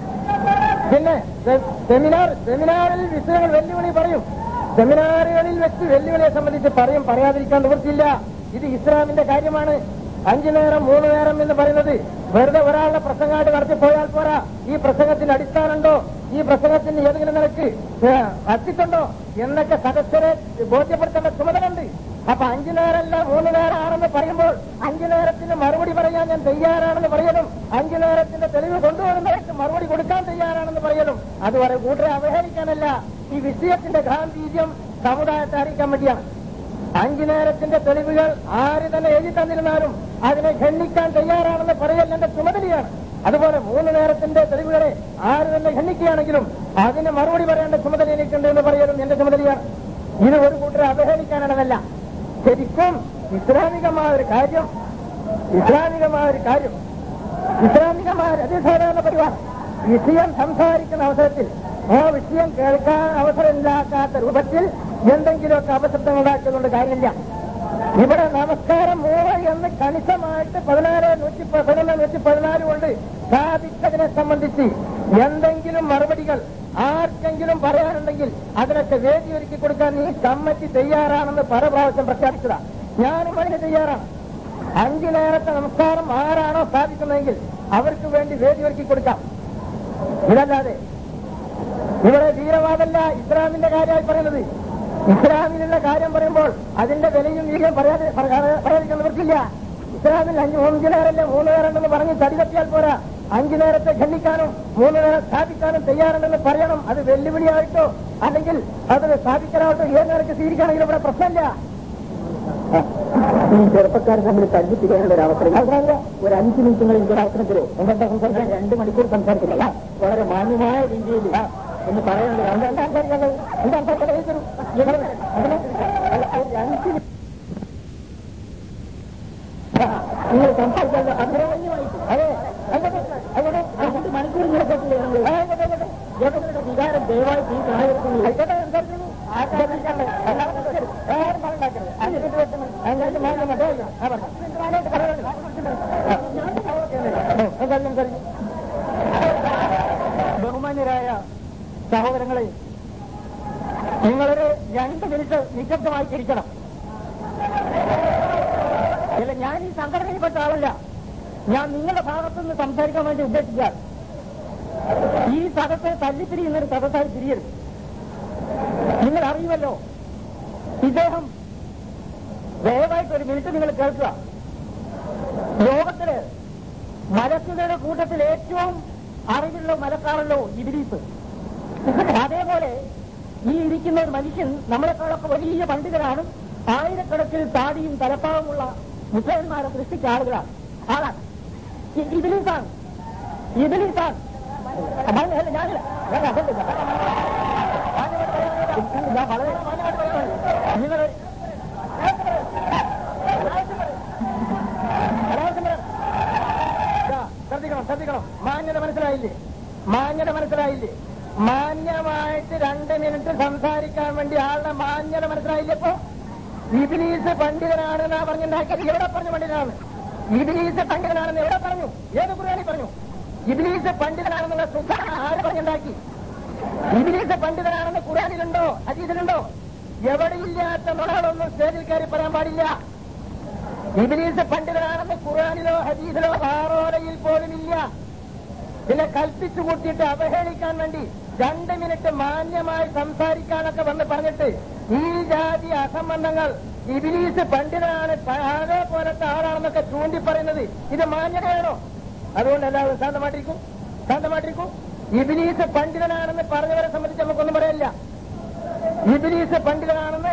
പിന്നെ സെ- സെമിനാർ സെമിനാറിൽ വിഷയങ്ങൾ വെല്ലുവിളി പറയും സെമിനാറുകളിൽ വെച്ച് വെല്ലുവിളിയെ സംബന്ധിച്ച് പറയും പറയാതിരിക്കാൻ നിവൃത്തിയില്ല ഇത് ഇസ്ലാമിന്റെ കാര്യമാണ് അഞ്ചു നേരം മൂന്ന് നേരം എന്ന് പറയുന്നത് വെറുതെ ഒരാളുടെ പ്രസംഗമായിട്ട് നടത്തിപ്പോയാൽ പോരാ ഈ പ്രസംഗത്തിന് അടിസ്ഥാനമുണ്ടോ ഈ പ്രസംഗത്തിന് ഏതെങ്കിലും നിലക്ക് അത്തിട്ടുണ്ടോ എന്നൊക്കെ സദസ്യരെ ബോധ്യപ്പെടുത്തേണ്ട ചുമതലയുണ്ട് അപ്പൊ അഞ്ചു നേരമല്ല മൂന്ന് നേരമാണെന്ന് പറയുമ്പോൾ അഞ്ചു നേരത്തിന് മറുപടി പറയാൻ ഞാൻ തയ്യാറാണെന്ന് പറയലും അഞ്ചു നേരത്തിന്റെ തെളിവ് കൊണ്ടുവരുന്നവർക്ക് മറുപടി കൊടുക്കാൻ തയ്യാറാണെന്ന് പറയലും അതുവരെ കൂട്ടരെ അവഹേളിക്കാനല്ല ഈ വിഷയത്തിന്റെ ഗാംഭീര്യം സമുദായത്തെ അറിയിക്കാൻ വേണ്ടിയാണ് അഞ്ചു നേരത്തിന്റെ തെളിവുകൾ ആര് തന്നെ എഴുതി തന്നിരുന്നാലും അതിനെ ഖണ്ഡിക്കാൻ തയ്യാറാണെന്ന് പറയൽ എന്റെ ചുമതലയാണ് അതുപോലെ മൂന്ന് നേരത്തിന്റെ തെളിവുകളെ ആര് തന്നെ ഖണ്ഡിക്കുകയാണെങ്കിലും അതിന് മറുപടി പറയേണ്ട ചുമതല എനിക്കുണ്ട് എന്ന് പറയലും എന്റെ ചുമതലയാണ് ഇത് ഒരു കൂട്ടരെ അവഹേളിക്കാനുള്ളതല്ല ശരിക്കും ഇസ്ലാമികമായ ഒരു കാര്യം ഇസ്ലാമികമായ ഒരു കാര്യം ഇസ്ലാമികമായ ഒരു അതിസാധാരണ പരിപാടി വിഷയം സംസാരിക്കുന്ന അവസരത്തിൽ ആ വിഷയം കേൾക്കാൻ അവസരമില്ലാത്ത രൂപത്തിൽ എന്തെങ്കിലുമൊക്കെ അപശബ്ദം ഉണ്ടാക്കിയതുകൊണ്ട് കാര്യമില്ല ഇവിടെ നമസ്കാരം മൂന്ന് എന്ന് കണിശമായിട്ട് പതിനാറ് നൂറ്റി പതിനൊന്ന് നൂറ്റി പതിനാല് കൊണ്ട് സാധിച്ചതിനെ സംബന്ധിച്ച് എന്തെങ്കിലും മറുപടികൾ ആർക്കെങ്കിലും പറയാനുണ്ടെങ്കിൽ അതിനൊക്കെ വേദി ഒരുക്കി കൊടുക്കാൻ ഈ കമ്മിറ്റി തയ്യാറാണെന്ന് പല പ്രാവശ്യം പ്രഖ്യാപിച്ചതാ ഞാനും അതിന് തയ്യാറാണ് അഞ്ചു നേരത്തെ നമസ്കാരം ആരാണോ സ്ഥാപിക്കുന്നതെങ്കിൽ അവർക്ക് വേണ്ടി വേദി ഒരുക്കി കൊടുക്കാം ഇതല്ലാതെ ഇവിടെ വീരവാദമല്ല ഇസ്ലാമിന്റെ കാര്യമായി പറയുന്നത് ഇസ്ലാമിലുള്ള കാര്യം പറയുമ്പോൾ അതിന്റെ വിലയും വീര്യം പറയാതെ പറയാതെ- പറയാതിരിക്കാൻ നിവർത്തില്ല ഇസ്ലാമിൽ അഞ്ച് അഞ്ചു നേരമല്ലേ മൂന്ന് നേരമുണ്ടെന്ന് പറഞ്ഞ് തടി തട്ടിയാൽ പോരാ അഞ്ചു നേരത്തെ ഖണ്ഡിക്കാനും മൂന്ന് നേരം സ്ഥാപിക്കാനും തയ്യാറുണ്ടെന്ന് പറയണം അത് വെല്ലുവിളിയായിട്ടോ അല്ലെങ്കിൽ അത് സ്ഥാപിക്കാനായിട്ടോ ഏത് നേരത്തെ സ്വീകരിക്കുകയാണെങ്കിലും ഇവിടെ പ്രശ്നമില്ല ഈ ചെറുപ്പക്കാർ തമ്മിൽ തല്ലിപ്പിക്കാനുള്ള ഒരു അവസരം അതല്ല ഒരു അഞ്ച് മിനിറ്റുകളിൽ ഒരു അവസരത്തിലോ എന്താ സംസാരിക്കാൻ രണ്ട് മണിക്കൂർ സംസാരിക്കില്ല വളരെ മാന്യമായ രീതിയിൽ എന്ന് പറയാനുള്ള ഒരു അവസരം. എന്താ സംസാരിക്കുന്നത്? എന്താ സംസാരിക്കുന്നത്? ഏത് ഒരു- അതിന് ഒരു അഞ്ച് മിനിറ്റ് നിങ്ങൾ സംസാരിക്കാൻ അഗ്രഹണ്യമായിട്ട് അതെ അങ്ങോട്ട് അങ്ങോട്ട് രണ്ട് മണിക്കൂർ ഇങ്ങനെ കേട്ടില്ലേ നിങ്ങൾ? ആ, ആയിക്കോട്ടെ, ആയിക്കോട്ടെ. ജനങ്ങളുടെ വികാരം ദയവായി ഈ സാഹചര്യത്തിൽ ആയിക്കോട്ടെ, സംസാരിച്ചോളൂ. ആഗ്രഹിക്കണ്ടേ? എല്ലാവരും ശരി. ആരും പറഞ്ഞാക്കരുത്. അഞ്ച് മിനിറ്റ് വെച്ച് മതി. അതിനകത്ത് മാറ്റം മതി. ആ, പറഞ്ഞു. ഞാനായിട്ട് പറയുന്നത്. ആ. ഉം, സംസാരിക്കും, സംസാരിക്കും. ബഹുമാന്യരായ സഹോദരങ്ങളെ നിങ്ങളൊരു രണ്ട് മിനിറ്റ് നിശബ്ദമായി ചിരിക്കണം ഇല്ല ഞാൻ ഈ സംഘടനയിൽപ്പെട്ട ആളല്ല ഞാൻ നിങ്ങളുടെ ഭാഗത്തുനിന്ന് സംസാരിക്കാൻ വേണ്ടി ഉദ്ദേശിച്ചാൽ ഈ സദത്തെ തല്ലിപ്പിരിയുന്ന ഒരു സദസ്സായി തിരിയരുത് നിങ്ങൾ അറിയുമല്ലോ ഇദ്ദേഹം ദയവായിട്ട് ഒരു മിനിറ്റ് നിങ്ങൾ കേൾക്കുക ലോകത്തില് മലക്കുകളുടെ കൂട്ടത്തിൽ ഏറ്റവും അറിവുള്ള മലക്കാണല്ലോ ഇബിലീസ് അതേപോലെ ഈ ഇരിക്കുന്ന ഒരു മനുഷ്യൻ നമ്മളെക്കാളൊക്കെ വലിയ പണ്ഡിതനാണ് ആയിരക്കണക്കിന് താടിയും തലപ്പാവുമുള്ള മുസലന്മാരെ സൃഷ്ടിച്ച ആളുകളാണ് ആളാണ് ഇ- ഇബിലീസാണ് ഇബിലീസാണ് അല്ല, ഞാനില്ല ഞാൻ അതല്ല ഞാൻ വളരെ നിങ്ങൾ ഇതാ, ശ്രദ്ധിക്കണം ശ്രദ്ധിക്കണം മാന്യത മനസ്സിലായില്ലേ മാന്യത മനസ്സിലായില്ലേ മാന്യമായിട്ട് രണ്ട് മിനിറ്റ് സംസാരിക്കാൻ വേണ്ടി ആളുടെ മാന്യത മനസ്സിലായില്ലേ ഇപ്പൊ ഇബിലീസ് പണ്ഡിതനാണെന്നാ പറഞ്ഞുണ്ടാക്കിയത് എവിടെ പറഞ്ഞു പണ്ഡിതനാണ് ഇബിലീസ് പണ്ഡിതനാണെന്ന് എവിടെ പറഞ്ഞു ഏത് കുറിയാണി പറഞ്ഞു ഇബിലീസ് പണ്ഡിതനാണെന്നുള്ള സുഖ ആര് പറഞ്ഞുണ്ടാക്കി ഇബിലീസ് പണ്ഡിതനാണെന്ന് ഖുറാനിലുണ്ടോ ഹദീസിലുണ്ടോ എവിടെയില്ലാത്ത നുണകളൊന്നും സ്റ്റേജിൽ കയറി പറയാൻ പാടില്ല ഇബിലീസ് പണ്ഡിതനാണെന്ന് ഖുറാനിലോ ഹദീസിലോ ആറോലയിൽ പോലുമില്ല പിന്നെ കൽപ്പിച്ചു കൂട്ടിയിട്ട് അവഹേളിക്കാൻ വേണ്ടി രണ്ട് മിനിറ്റ് മാന്യമായി സംസാരിക്കാനൊക്കെ വന്ന് പറഞ്ഞിട്ട് ഈ ജാതി അസംബന്ധങ്ങൾ ഇബിലീസ് പണ്ഡിതനാണ് താഴെ പോലത്തെ ആളാണെന്നൊക്കെ ചൂണ്ടി പറയുന്നത് ഇത് മാന്യതയാണോ അതുകൊണ്ട് എല്ലാവരും ശാന്തമായിട്ടിരിക്കും ശാന്തമായിട്ടിരിക്കും ഇബിലീസ് പണ്ഡിതനാണെന്ന് പറഞ്ഞവരെ സംബന്ധിച്ച് നമുക്കൊന്നും പറയില്ല ഇബിലീസ് പണ്ഡിതനാണെന്ന്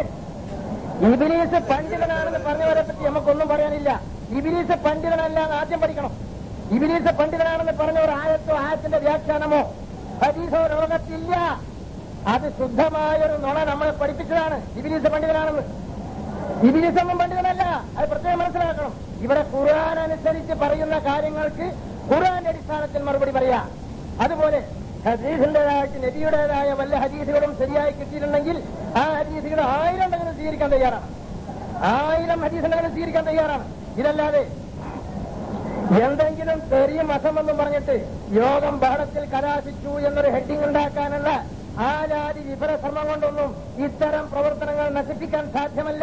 ഇബിലീസ് പണ്ഡിതനാണെന്ന് പറഞ്ഞവരെ പറ്റി നമുക്കൊന്നും പറയാനില്ല ഇബിലീസ് പണ്ഡിതനല്ല എന്ന് ആദ്യം പഠിക്കണം ഇബിലീസ് പണ്ഡിതനാണെന്ന് പറഞ്ഞ ഒരു ആയത്തോ ആയത്തിന്റെ വ്യാഖ്യാനമോ ഹദീസോ ലോകത്തില്ല അത് ശുദ്ധമായൊരു നുണ നമ്മളെ പഠിപ്പിച്ചതാണ് ഇബിലീസ് പണ്ഡിതനാണെന്ന് ഇബിലീസ് ഒന്നും പണ്ഡിതനല്ല അത് പ്രത്യേകം മനസ്സിലാക്കണം ഇവിടെ ഖുർആൻ അനുസരിച്ച് പറയുന്ന കാര്യങ്ങൾക്ക് ഖുർആന്റെ അടിസ്ഥാനത്തിൽ മറുപടി പറയാ അതുപോലെ ഹദീസിന്റേതായിട്ട് നബിയുടേതായ വല്ല ഹദീസുകളും ശരിയായി കിട്ടിയിട്ടുണ്ടെങ്കിൽ ആ ഹദീസുകൾ ആയിരം ഉണ്ടെങ്കിലും സ്വീകരിക്കാൻ തയ്യാറാണ് ആയിരം ഹദീസുണ്ടെങ്കിലും സ്വീകരിക്കാൻ തയ്യാറാണ് ഇതല്ലാതെ എന്തെങ്കിലും തെറിയും അസമെന്നും പറഞ്ഞിട്ട് യോഗം ബഹളത്തിൽ കലാശിച്ചു എന്നൊരു ഹെഡിങ് ഉണ്ടാക്കാനുള്ള ആ ജാതി വിഫലശ്രമം കൊണ്ടൊന്നും ഇത്തരം പ്രവർത്തനങ്ങൾ നശിപ്പിക്കാൻ സാധ്യമല്ല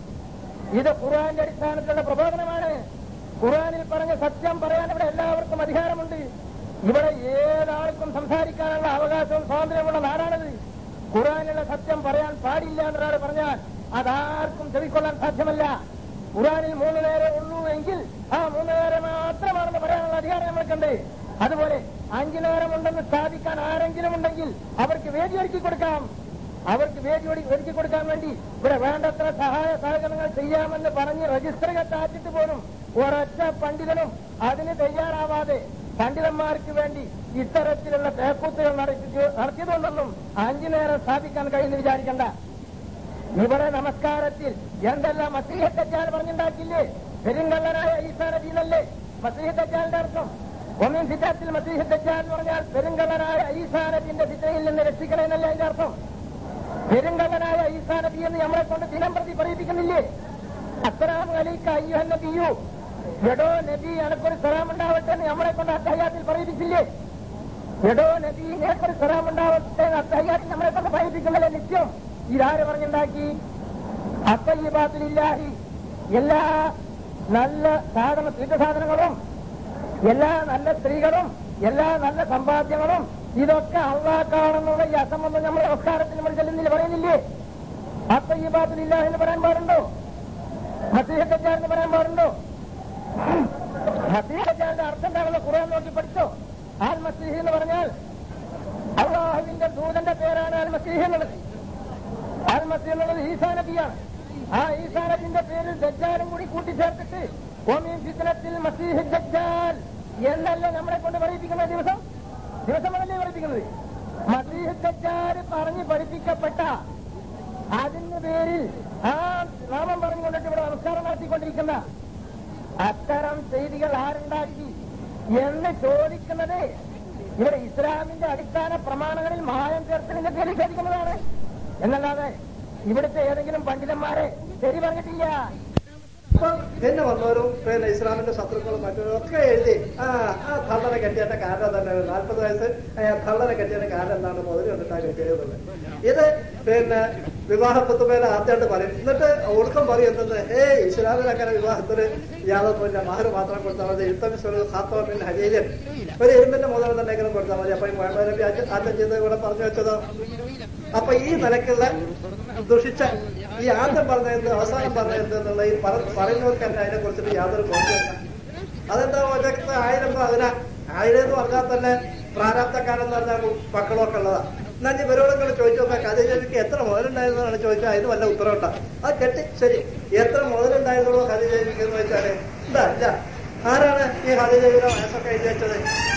ഇത് ഖുർആന്റെ അടിസ്ഥാനത്തിലുള്ള പ്രബോധനമാണ് ഖുർആനിൽ പറഞ്ഞ സത്യം പറയാൻ ഇവിടെ എല്ലാവർക്കും അധികാരമുണ്ട് ഇവിടെ ഏതാൾക്കും സംസാരിക്കാനുള്ള അവകാശവും സ്വാതന്ത്ര്യമുള്ള നാടാണിത് ഖുർആനിലുള്ള സത്യം പറയാൻ പാടില്ല എന്നൊരാൾ പറഞ്ഞാൽ അതാർക്കും ചെവിക്കൊള്ളാൻ സാധ്യമല്ല ഖുർആനിൽ മൂന്ന് നേരെ ഉള്ളൂ എങ്കിൽ ആ മൂന്ന് നേരെ മാത്രമാണെന്ന് പറയാനുള്ള അധികാരം നമ്മൾക്കുണ്ട് അതുപോലെ അഞ്ചു നേരമുണ്ടെന്ന് സ്ഥാപിക്കാൻ ആരെങ്കിലും ഉണ്ടെങ്കിൽ അവർക്ക് വേദി ഒരുക്കി കൊടുക്കാം അവർക്ക് വേദി ഒടി- ഒരുക്കി കൊടുക്കാൻ വേണ്ടി ഇവിടെ വേണ്ടത്ര സഹായ സഹകരണങ്ങൾ ചെയ്യാമെന്ന് പറഞ്ഞ് രജിസ്റ്റർ കത്താച്ചിട്ട് പോലും ഒരൊറ്റ പണ്ഡിതനും അതിന് തയ്യാറാവാതെ പണ്ഡിതന്മാർക്ക് വേണ്ടി ഇത്തരത്തിലുള്ള പേക്കൂത്തുകൾ നടത്തി നടത്തിയതുകൊണ്ടൊന്നും അഞ്ചു നേരം സ്ഥാപിക്കാൻ കഴിയുമെന്ന് വിചാരിക്കണ്ട ഇവിടെ നമസ്കാരത്തിൽ എന്തെല്ലാം മസീഹത്തച്ചാൽ പറഞ്ഞുണ്ടാക്കില്ലേ പെരുങ്കള്ളനായ ഈസാ നബീന്നല്ലേ മസീഹത്തച്ചാലിന്റെ അർത്ഥം ഒന്നും സിറ്റാത്തിൽ മസീഹത്തച്ചാൽ എന്ന് പറഞ്ഞാൽ പെരുങ്കള്ളനായ ഈസാ നബിന്റെ സിറ്റയിൽ നിന്ന് രക്ഷിക്കണമെന്നല്ല അതിന്റെ അർത്ഥം പെരുങ്കള്ളനായ ഈസാ നബി എന്ന് നമ്മളെ കൊണ്ട് ദിനം പ്രതി പറയിപ്പിക്കുന്നില്ലേ അസ്സലാം അലൈക്ക അയ്യുഹൻ നബിയു എടോ നബി എനക്കൊരു സലാം ഉണ്ടാവട്ടെ എന്ന് നമ്മളെ കൊണ്ട് അത്തഹ്യാത്തിൽ പറയിപ്പിച്ചില്ലേ എടോ നബി നിനക്കൊരു സലാം ഉണ്ടാവട്ടെ എന്ന് അത്തഹ്യാത്തിൽ നമ്മളെ കൊണ്ട് പറയിപ്പിക്കുന്നില്ലേ നിത്യം ഇതാര് പറഞ്ഞുണ്ടാക്കി അത്തയ്യബാത്തിലില്ലാഹി എല്ലാ നല്ല സാധന തീർത്ഥസാധനങ്ങളും എല്ലാ നല്ല സ്ത്രീകളും എല്ലാ നല്ല സമ്പാദ്യങ്ങളും ഇതൊക്കെ അള്ളാക്കാണെന്നുള്ള ഈ അസംബന്ധം നമ്മുടെ നമസ്കാരത്തിൽ നമ്മൾ ചെല്ലുന്നില്ല പറയുന്നില്ലേ അത്തയ്യബാത്തിലില്ല എന്ന് പറയാൻ പാടുണ്ടോ മസീഹത്തച്ചാർ എന്ന് പറയാൻ പാടുണ്ടോ മസീഹത്തച്ചാറിന്റെ അർത്ഥം എന്താണെന്ന് ഖുർആൻ നോക്കി പഠിച്ചോ ആൽ മസീഹ് എന്ന് പറഞ്ഞാൽ അള്ളാഹുവിന്റെ ദൂതന്റെ പേരാണ് അൽ മസീഹ് എന്നുള്ളത് അൽ മസീഹ് എന്നുള്ളത് ഈസാ നബിയാണ് ആ ഈസാ നബിന്റെ പേരിൽ ദജ്ജാലും കൂടി കൂട്ടിച്ചേർത്തിട്ട് ഓമീൻ ഫിത്തനത്തിൽ മസീഹ് ദജ്ജാൽ എന്നല്ല നമ്മളെ കൊണ്ട് പറയിപ്പിക്കുന്ന ദിവസം ദിവസമല്ലേ പഠിപ്പിക്കുന്നത് മസീഹ് ദജ്ജാൽ പറഞ്ഞ് പഠിപ്പിക്കപ്പെട്ട അതിന്റെ പേരിൽ ആ നാമം പറഞ്ഞുകൊണ്ടിട്ട് ഇവിടെ നമസ്കാരം നടത്തിക്കൊണ്ടിരിക്കുന്ന അത്തരം ചെയ്തികൾ ആരുണ്ടാക്കി എന്ന് ചോദിക്കുന്നത് ഇവിടെ ഇസ്ലാമിന്റെ അടിസ്ഥാന പ്രമാണങ്ങളിൽ മായം ചേർത്തലിന്റെ പേരിൽ ചോദിക്കുന്നതാണ് എന്നല്ലാതെ ഇവിടുത്തെ ഏതെങ്കിലും പണ്ഡിതന്മാരെ ശരി പറഞ്ഞിട്ടില്ല ഇപ്പോൾ പിന്നെ വന്നവരും പിന്നെ ഇസ്ലാമിന്റെ ശത്രുക്കളും മറ്റവരും ഒക്കെ എഴുതി ആ ആ തള്ളനെ കെട്ടിയതിന്റെ കാരണം തന്നെ നാൽപ്പത് വയസ്സ് ആ തള്ളനെ കെട്ടിയതിന്റെ കാരണം എന്താണ് മുതൽ കണ്ടിട്ടാണ് കെട്ടിയതെന്നുള്ളത് ഇത് പിന്നെ വിവാഹ പുത്തുമേല ആദ്യമായിട്ട് പറയും എന്നിട്ട് ഒടുക്കം പറയും എന്തെന്ന് ഏ ഇസ്ലാമിൽ അങ്ങനെ വിവാഹത്തിന് യാതൊന്നുമില്ല മഹർ മാത്രം കൊടുത്താൽ മതി ഇത്തരം ഹാത്തോമിൻ ഹരീരൻ ഒരു എരുമ്പിന്റെ മുതൽ തന്നെ എങ്കിലും കൊടുത്താൽ മതി അപ്പൊ ഈ മുഹമ്മദ് നബി ആദ്യം ചെയ്ത് ഇവിടെ പറഞ്ഞു വെച്ചതോ അപ്പൊ ഈ നിലക്കുള്ള ദുഷിച്ച ഈ ആദ്യം പറഞ്ഞത് അവസാനം പറഞ്ഞത് എന്നുള്ള ഈ പറ- പറയുന്നവർക്ക് തന്നെ അതിനെ കുറിച്ചിട്ട് യാതൊരു ബോധ്യമില്ല അതെന്താ ഒറ്റ ആയിരം അതിന ആയിരം എന്ന് പറഞ്ഞാൽ തന്നെ പ്രാരാബ്ധക്കാരെന്ന് പറഞ്ഞാൽ മക്കളൊക്കെ ഉള്ളതാ എന്നാൽ ഇവരോട് നിങ്ങൾ ചോദിച്ചു നോക്കാം ഖദീജയ്ക്ക് എത്ര മുതലുണ്ടായിരുന്നാണ് ചോദിച്ചാൽ അതിന് വല്ല ഉത്തരവുണ്ടാ അത് കെട്ടി ശരി എത്ര മുതലുണ്ടായിരുന്നുള്ളൂ ഖദീജയ്ക്ക് എന്ന് വെച്ചാല് എന്താ ഇല്ല ആരാണ് ഈ ഖദീജയുടെ വയസ്സൊക്കെ എഴുതി വെച്ചത്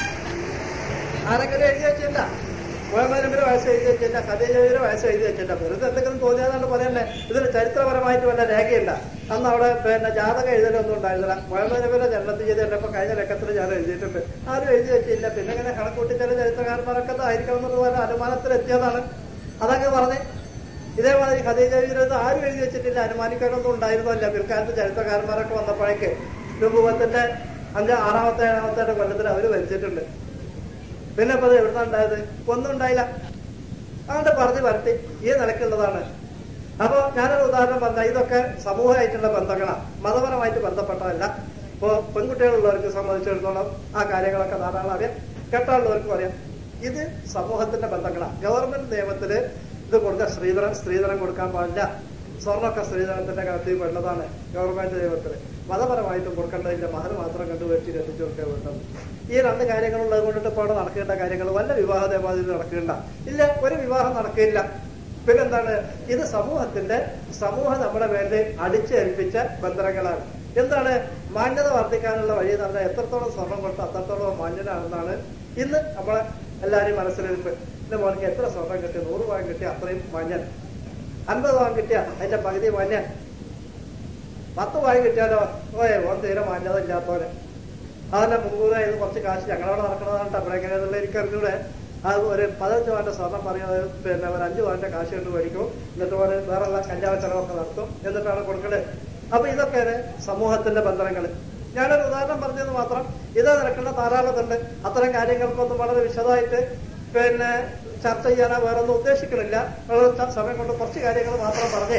ആരെങ്കിലും എഴുതി വെച്ചില്ല മുഹമ്മദ് നബിയുടെ വയസ്സ് എഴുതി വെച്ചില്ല ഖദീജയുടെ വയസ്സ് എഴുതി വെച്ചില്ല വെറുതെ എന്തെങ്കിലും തോന്നിയാതാണ് പറയണ്ടേ ഇതിന് ചരിത്രപരമായിട്ട് വല്ല രേഖയില്ല അന്ന് അവിടെ പിന്നെ ജാതകം എഴുതലൊന്നും ഉണ്ടായിരുന്നില്ല മുഹമ്മദ് നബിയുടെ ജന്മത്തിൽ ചെയ്ത് കണ്ടപ്പോ കഴിഞ്ഞ ലക്കത്തിൽ ഞാൻ എഴുതിയിട്ടുണ്ട് ആരും എഴുതി വെച്ചില്ല പിന്നെ ഇങ്ങനെ കണക്കൂട്ടി ചില ചരിത്രകാരന്മാരൊക്കെ ആയിരിക്കണം എന്നുള്ള പോലെ അനുമാനത്തിൽ എത്തിയതാണ് അതങ്ങ് പറഞ്ഞേ ഇതേമാതിരി ഖദീജ വിരുദ്ധ ആരും എഴുതി വെച്ചിട്ടില്ല അനുമാനിക്കാനൊന്നും ഉണ്ടായിരുന്നില്ല പിൽക്കാലത്ത് ചരിത്രകാരന്മാരൊക്കെ വന്നപ്പോഴേക്ക് രൂപത്തിന്റെ അഞ്ച് ആറാമത്തെ ഏഴാമത്തെ കൊല്ലത്തിൽ അവര് ഭരിച്ചിട്ടുണ്ട് പിന്നെ ഇപ്പൊ അത് എവിടുന്ന ഉണ്ടായത് ഒന്നും ഉണ്ടായില്ല അതുകൊണ്ട് പറഞ്ഞു വരട്ടി ഈ നിലക്കുള്ളതാണ് അപ്പൊ ഞാനൊരു ഉദാഹരണം പറഞ്ഞ ഇതൊക്കെ സമൂഹമായിട്ടുള്ള ബന്ധങ്ങളാണ് മതപരമായിട്ട് ബന്ധപ്പെട്ടതല്ല ഇപ്പോ പെൺകുട്ടികളുള്ളവർക്ക് സംബന്ധിച്ചിടത്തോളം ആ കാര്യങ്ങളൊക്കെ ധാരാളം അറിയാം കേട്ടാളുള്ളവർക്കും അറിയാം ഇത് സമൂഹത്തിന്റെ ബന്ധങ്ങളാണ് ഗവൺമെന്റ് നിയമത്തില് ഇത് കൊടുക്കാൻ സ്ത്രീധനം സ്ത്രീധനം കൊടുക്കാൻ പാടില്ല സ്വർണ്ണമൊക്കെ സ്ത്രീധനത്തിന്റെ കാര്യത്തിൽ പെടുന്നതാണ് ഗവൺമെന്റ് നിയമത്തില് മതപരമായിട്ടും കൊടുക്കേണ്ടതിന്റെ മഹർ മാത്രം കണ്ടുവച്ച് എത്തിച്ചു കൊടുക്കാൻ വേണ്ടത് ഈ രണ്ട് കാര്യങ്ങളുള്ളത് കൊണ്ടിട്ട് ഇപ്പോൾ അവിടെ നടക്കേണ്ട കാര്യങ്ങൾ വല്ല വിവാഹ ദേവാദികൾ നടക്കേണ്ട ഇല്ല ഒരു വിവാഹം നടക്കില്ല പിന്നെന്താണ് ഇത് സമൂഹത്തിന്റെ സമൂഹം നമ്മുടെ മേലെ അടിച്ചേൽപ്പിച്ച ബന്ധനങ്ങളാണ് എന്താണ് മാന്യത വർദ്ധിക്കാനുള്ള വഴി എന്ന് പറഞ്ഞാൽ എത്രത്തോളം സ്വർണം കൊടുത്ത് അത്രത്തോളം മാന്യനാണെന്നാണ് ഇന്ന് നമ്മളെ എല്ലാവരും മനസ്സിലിരിപ്പ് എന്റെ മോనికి എത്ര സ്വർണം കിട്ടി നൂറ് പവൻ കിട്ടിയ അത്രയും മാന്യൻ അൻപത് പവൻ കിട്ടിയ അതിന്റെ പകുതി മാന്യൻ പത്ത് പവൻ കിട്ടിയാലോ ഓയെ ഓൻ തീരെ മാന്യത ഇല്ലാത്തവന് അതിന്റെ മുൻകൂറായി ഇത് കുറച്ച് കാശ് ഞങ്ങളവിടെ നടക്കണതാണ് അവിടെ എങ്ങനെയാണെന്നുള്ള എനിക്കറിഞ്ഞൂടെ അത് ഒരു പതിനഞ്ച് പവന്റെ സ്വർണം പറയുന്നത് പിന്നെ ഒരു അഞ്ച് പവന്റെ കാശ് കൊണ്ട് മേടിക്കും എന്നിട്ട് ഒരു വേറെയുള്ള കല്യാണ ചെലവൊക്കെ നടത്തും എന്നിട്ടാണ് കൊടുക്കല് അപ്പൊ ഇതൊക്കെയാണ് സമൂഹത്തിന്റെ ബന്ധനങ്ങൾ ഞാനൊരു ഉദാഹരണം പറഞ്ഞത് മാത്രം ഇത് നടക്കുന്ന ധാരാളമുണ്ട് അത്തരം കാര്യങ്ങൾക്കൊന്നും വളരെ വിശദമായിട്ട് പിന്നെ ചർച്ച ചെയ്യാനോ വേറൊന്നും ഉദ്ദേശിക്കണില്ല വളരെ ച- സമയം കൊണ്ട് കുറച്ച് കാര്യങ്ങൾ മാത്രം പറഞ്ഞേ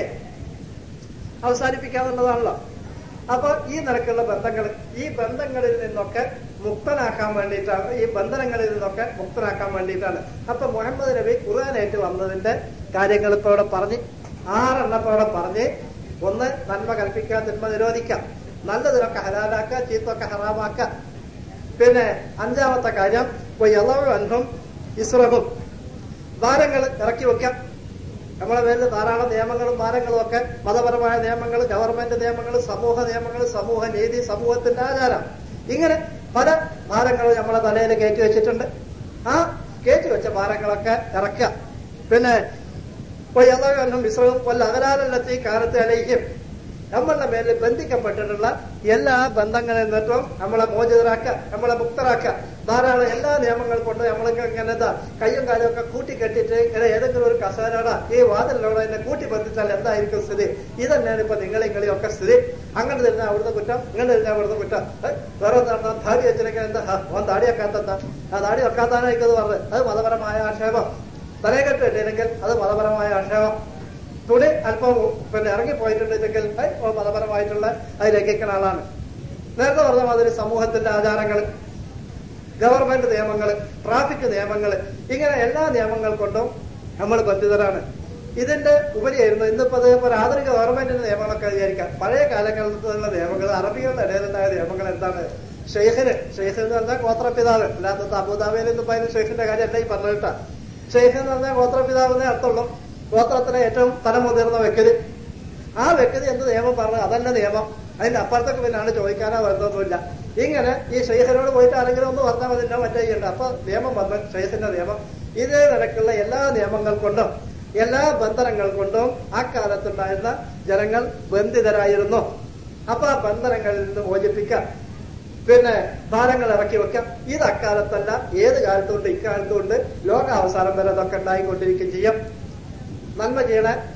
അവസാനിപ്പിക്കാന്നുള്ളതാണല്ലോ അപ്പൊ ഈ നിലക്കുള്ള ബന്ധങ്ങൾ ഈ ബന്ധങ്ങളിൽ നിന്നൊക്കെ മുക്തനാക്കാൻ വേണ്ടിയിട്ടാണ് ഈ ബന്ധനങ്ങളിൽ നിന്നൊക്കെ മുക്തനാക്കാൻ വേണ്ടിയിട്ടാണ് അപ്പൊ മുഹമ്മദ് നബി ഖുർആനായിട്ട് വന്നതിന്റെ കാര്യങ്ങൾ ഇപ്പൊ ഇവിടെ പറഞ്ഞ് ആറെണ്ണം ഇപ്പൊ ഇവിടെ പറഞ്ഞ് ഒന്ന് നന്മ കൽപ്പിക്കുക തിന്മ നിരോധിക്കാം നല്ലതിനൊക്കെ ഹലാലാക്കുക ചീത്തൊക്കെ ഹറാമാക്കുക പിന്നെ അഞ്ചാമത്തെ കാര്യം അൻഹും ഇസ്രഹും ഭാരങ്ങൾ ഇറക്കി വെക്കാം നമ്മളെ പേരിൽ ധാരാളം നിയമങ്ങളും ഭാരങ്ങളും ഒക്കെ മതപരമായ നിയമങ്ങൾ ഗവൺമെന്റ് നിയമങ്ങൾ സമൂഹ നിയമങ്ങൾ സമൂഹ നീതി സമൂഹത്തിന്റെ ആചാരം ഇങ്ങനെ പല ഭാരങ്ങളും നമ്മളെ തലയിൽ കയറ്റി വെച്ചിട്ടുണ്ട് ആ കയറ്റി വെച്ച ഭാരങ്ങളൊക്കെ ഇറക്കുക പിന്നെ ും വിശ്രമം കൊല്ല അകലാലല്ലെത്തി കാലത്ത് അലയിക്കും നമ്മളുടെ മേലിൽ ബന്ധിക്കപ്പെട്ടിട്ടുള്ള എല്ലാ ബന്ധങ്ങളിൽ നിന്നും നമ്മളെ മോചിതരാക്കുക നമ്മളെ മുക്തരാക്കുക ധാരാളം എല്ലാ നിയമങ്ങൾ കൊണ്ട് നമ്മൾക്ക് ഇങ്ങനെ എന്താ കയ്യും കാലും ഒക്കെ കൂട്ടിക്കെട്ടിട്ട് ഇങ്ങനെ ഏതെങ്കിലും ഒരു കസേരയോടെ ഈ വാതിലിനോട് എന്നെ കൂട്ടി ബന്ധിച്ചാൽ എന്തായിരിക്കും സ്ഥിതി ഇതന്നെയാണ് ഇപ്പൊ നിങ്ങളെ ഇങ്ങളെയൊക്കെ സ്ഥിതി അങ്ങനെ തരുന്ന അവിടുത്തെ കുറ്റം ഇങ്ങനെ തരുന്ന അവിടുത്തെ കുറ്റം ഏ, വേറെ എന്താ ധാടി വെച്ചിരിക്കാൻ എന്താ ആ, ഓൻ താടി വെക്കാത്ത ആ താടി വെക്കാത്താനാണ് എനിക്കത് പറഞ്ഞത് അത് മതപരമായ ആക്ഷേപം തലയെക്കെട്ട് ഇട്ടില്ലെങ്കിൽ അത് മതപരമായ ആക്ഷേപം തുണി അല്പം പിന്നെ ഇറങ്ങിപ്പോയിട്ടുണ്ടെങ്കിൽ ഏയ്, ഓ മതപരമായിട്ടുള്ള അത് ലംഘിക്കുന്ന ആളാണ് നേരത്തെ പറഞ്ഞ മാതിരി സമൂഹത്തിന്റെ ആചാരങ്ങൾ ഗവൺമെന്റ് നിയമങ്ങൾ ട്രാഫിക് നിയമങ്ങൾ ഇങ്ങനെ എല്ലാ നിയമങ്ങൾ കൊണ്ടും നമ്മൾ ബന്ധിതരാണ് ഇതിന്റെ ഉപരിയായിരുന്നു ഇന്നിപ്പോ അത് ഒരു ആധുനിക ഗവൺമെന്റിന്റെ നിയമങ്ങളൊക്കെ വിചാരിക്കാം പഴയ കാലങ്ങളിലുള്ള നിയമങ്ങൾ അറബികളുടെ ഇടയിലുണ്ടായ നിയമങ്ങൾ എന്താണ് ഷെയ്ഖിന് ഷെയ്ഖ് എന്ന് പറഞ്ഞാൽ ഗോത്രപിതാവ് അല്ലാത്ത അബുദാബിയിൽ നിന്ന് അതിന് ഷെയ്ഖിന്റെ കാര്യം അല്ല ഈ പറഞ്ഞിട്ടാ ഷെയ്ഖ് എന്ന് പറഞ്ഞാൽ ഗോത്രപിതാവ് എന്നേ അർത്ഥമുള്ളൂ ഗോത്രത്തിലെ ഏറ്റവും തലമുതിർന്ന വ്യക്തി ആ വ്യക്തി എന്ത് നിയമം പറഞ്ഞു അതല്ല നിയമം അതിന്റെ അപ്പുറത്തൊക്കെ പിന്നാണ് ചോദിക്കാനോ വരുന്നൊന്നുമില്ല ഇങ്ങനെ ഈ ഷെയ്ഖിനോട് പോയിട്ട് ആരെങ്കിലും ഒന്ന് പറഞ്ഞാൽ മതി എന്നാ മറ്റേ ചെയ്യണ്ട അപ്പൊ നിയമം വന്ന് ഷെയ്ഖിന്റെ നിയമം ഇതേ നിലക്കുള്ള എല്ലാ നിയമങ്ങൾ കൊണ്ടും എല്ലാ ബന്ധനങ്ങൾ കൊണ്ടും ആ കാലത്തുണ്ടായിരുന്ന ജനങ്ങൾ ബന്ധിതരായിരുന്നു അപ്പൊ ആ ബന്ധനങ്ങളിൽ നിന്ന് മോചിപ്പിക്കാം പിന്നെ ഭാരങ്ങൾ ഇറക്കി വെക്കാം ഇത് അക്കാലത്തല്ല ഏത് കാലത്തുകൊണ്ട് ഇക്കാലത്തുകൊണ്ട് ലോകാവസാനം വരെ അതൊക്കെ ഉണ്ടായിക്കൊണ്ടിരിക്കുകയും ചെയ്യും നന്മ ചെയ്യണ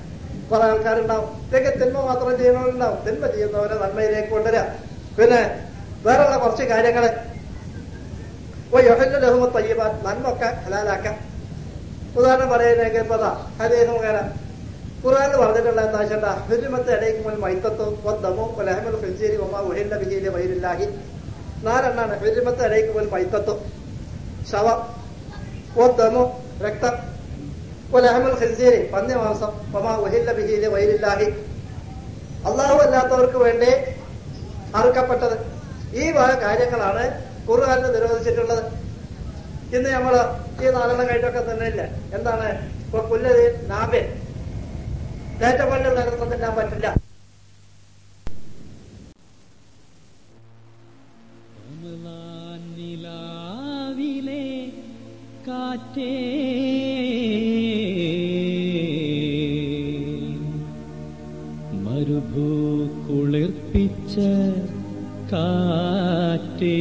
കുറെ ആൾക്കാരുണ്ടാവും ഇതൊക്കെ തിന്മ മാത്രം ചെയ്യുന്നവരുണ്ടാവും തിന്മ ചെയ്യുന്നവരെ നന്മയിലേക്ക് കൊണ്ടുവരിക പിന്നെ വേറെയുള്ള കുറച്ച് കാര്യങ്ങള് ഓ യൊഹല്ല ലഹുമ തയ്യബാൻ നന്മ ഒക്കെ ഹലാലാക്കാം ഉദാഹരണം പറയുന്നതൊക്കെ ഇപ്പൊ ഹരീസ് മുഖേന ഖുർആാനിൽ പറഞ്ഞിട്ടുള്ള എന്താ വെച്ചാ ഹുരിമത്തെ ഇടയ്ക്കുമ്പോൾ മൈത്തത്വ വദ്ദമോ ലഹമൽ ഫിൽജേരി ഒമ്മ ഉഹില്ല ബിഹിയിലെ വൈരില്ലാഹി നാലെണ്ണാണ് ഹുരിമത്തെ ഇടയ്ക്കുമ്പോൾ മൈത്തത്വം ശവം വദ്ദമോ രക്തം ലഹമൽ ഖിൻസീരി പന്യമാംസം ഒമ്മ ഉഹില്ല ബിഹിയിലെ വൈരില്ലാഹി അള്ളാഹു അല്ലാത്തവർക്ക് വേണ്ടി അറുക്കപ്പെട്ടത് ഈ വക കാര്യങ്ങളാണ് ഖുർആാനിൽ നിരോധിച്ചിട്ടുള്ളത് ഇന്ന് നമ്മൾ ഈ നാലെണ്ണം കഴിഞ്ഞൊക്കെ തന്നെ ഇല്ല എന്താണ് ഇപ്പൊ പുല്ലത് നാബെ ഏറ്റപ്പള്ളിൽ നിലനിർത്തം തിന്നാൻ പറ്റില്ല കമലാൻ നിലാവിലെ കാറ്റേ മരുഭൂ കുളിർപ്പിച്ച കാറ്റേ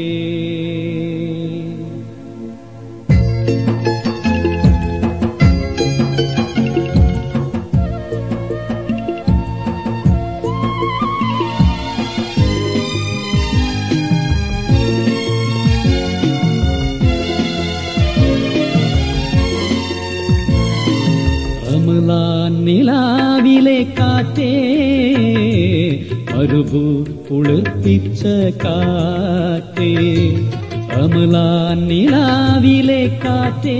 റമലാൻ നിലാവിലെ കാറ്റേ മരുഭൂ കുളിർപ്പിച്ച കാറ്റേ റമലാൻ നിലാവിലെ കാറ്റേ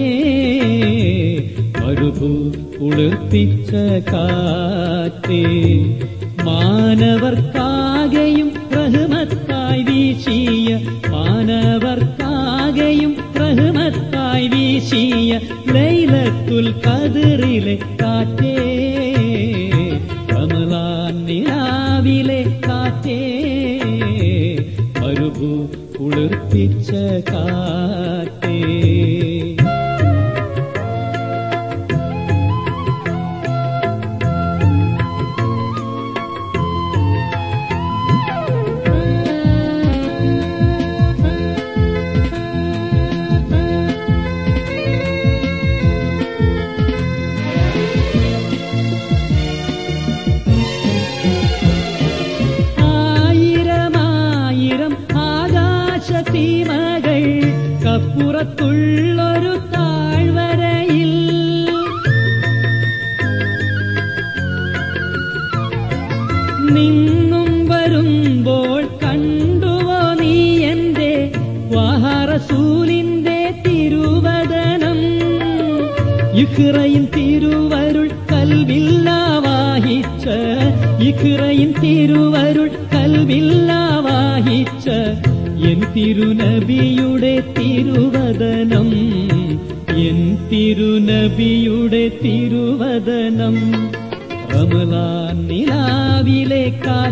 മരുഭൂ കുളിർപ്പിച്ച കാറ്റേ മാനവർക്കാകെയും റഹ്മത്തായി വീശിയ മാനവർക്കാകെയും റഹ്മത്തായി വീശിയ ലൈലത്തുൽ കതിറിലെ കാറ്റേ റമലാൻ നിലാവിലെ കാറ്റേ മരുഭൂ കുളിർപ്പിച്ച കാറ്റേ ആയിരമായിരം ആകാശസീമകൾ കപ്പുറത്തുള്ളൊരു താഴ്വരയിൽ നിന്നും വരുമ്പോൾ കണ്ടുവോ നീ എന്റെ വാഹറസൂലിന്റെ തിരുവദനം ഇഖ്റയിൻ തിരുവരുൾ കൽവില്ലാവാഹിച്ച ഇഖ്റയിൻ തിരുവരുൾ കൽവില്ലാവാഹിച്ച എൻ തിരുനബിയുടെ തിരുവദനം എൻ തിരുനബിയുടെ തിരുവദനം റമലാൻ നിലാവിലെ കാറ്റേ മരുഭൂ കുളിർപ്പിച്ച കാറ്റേ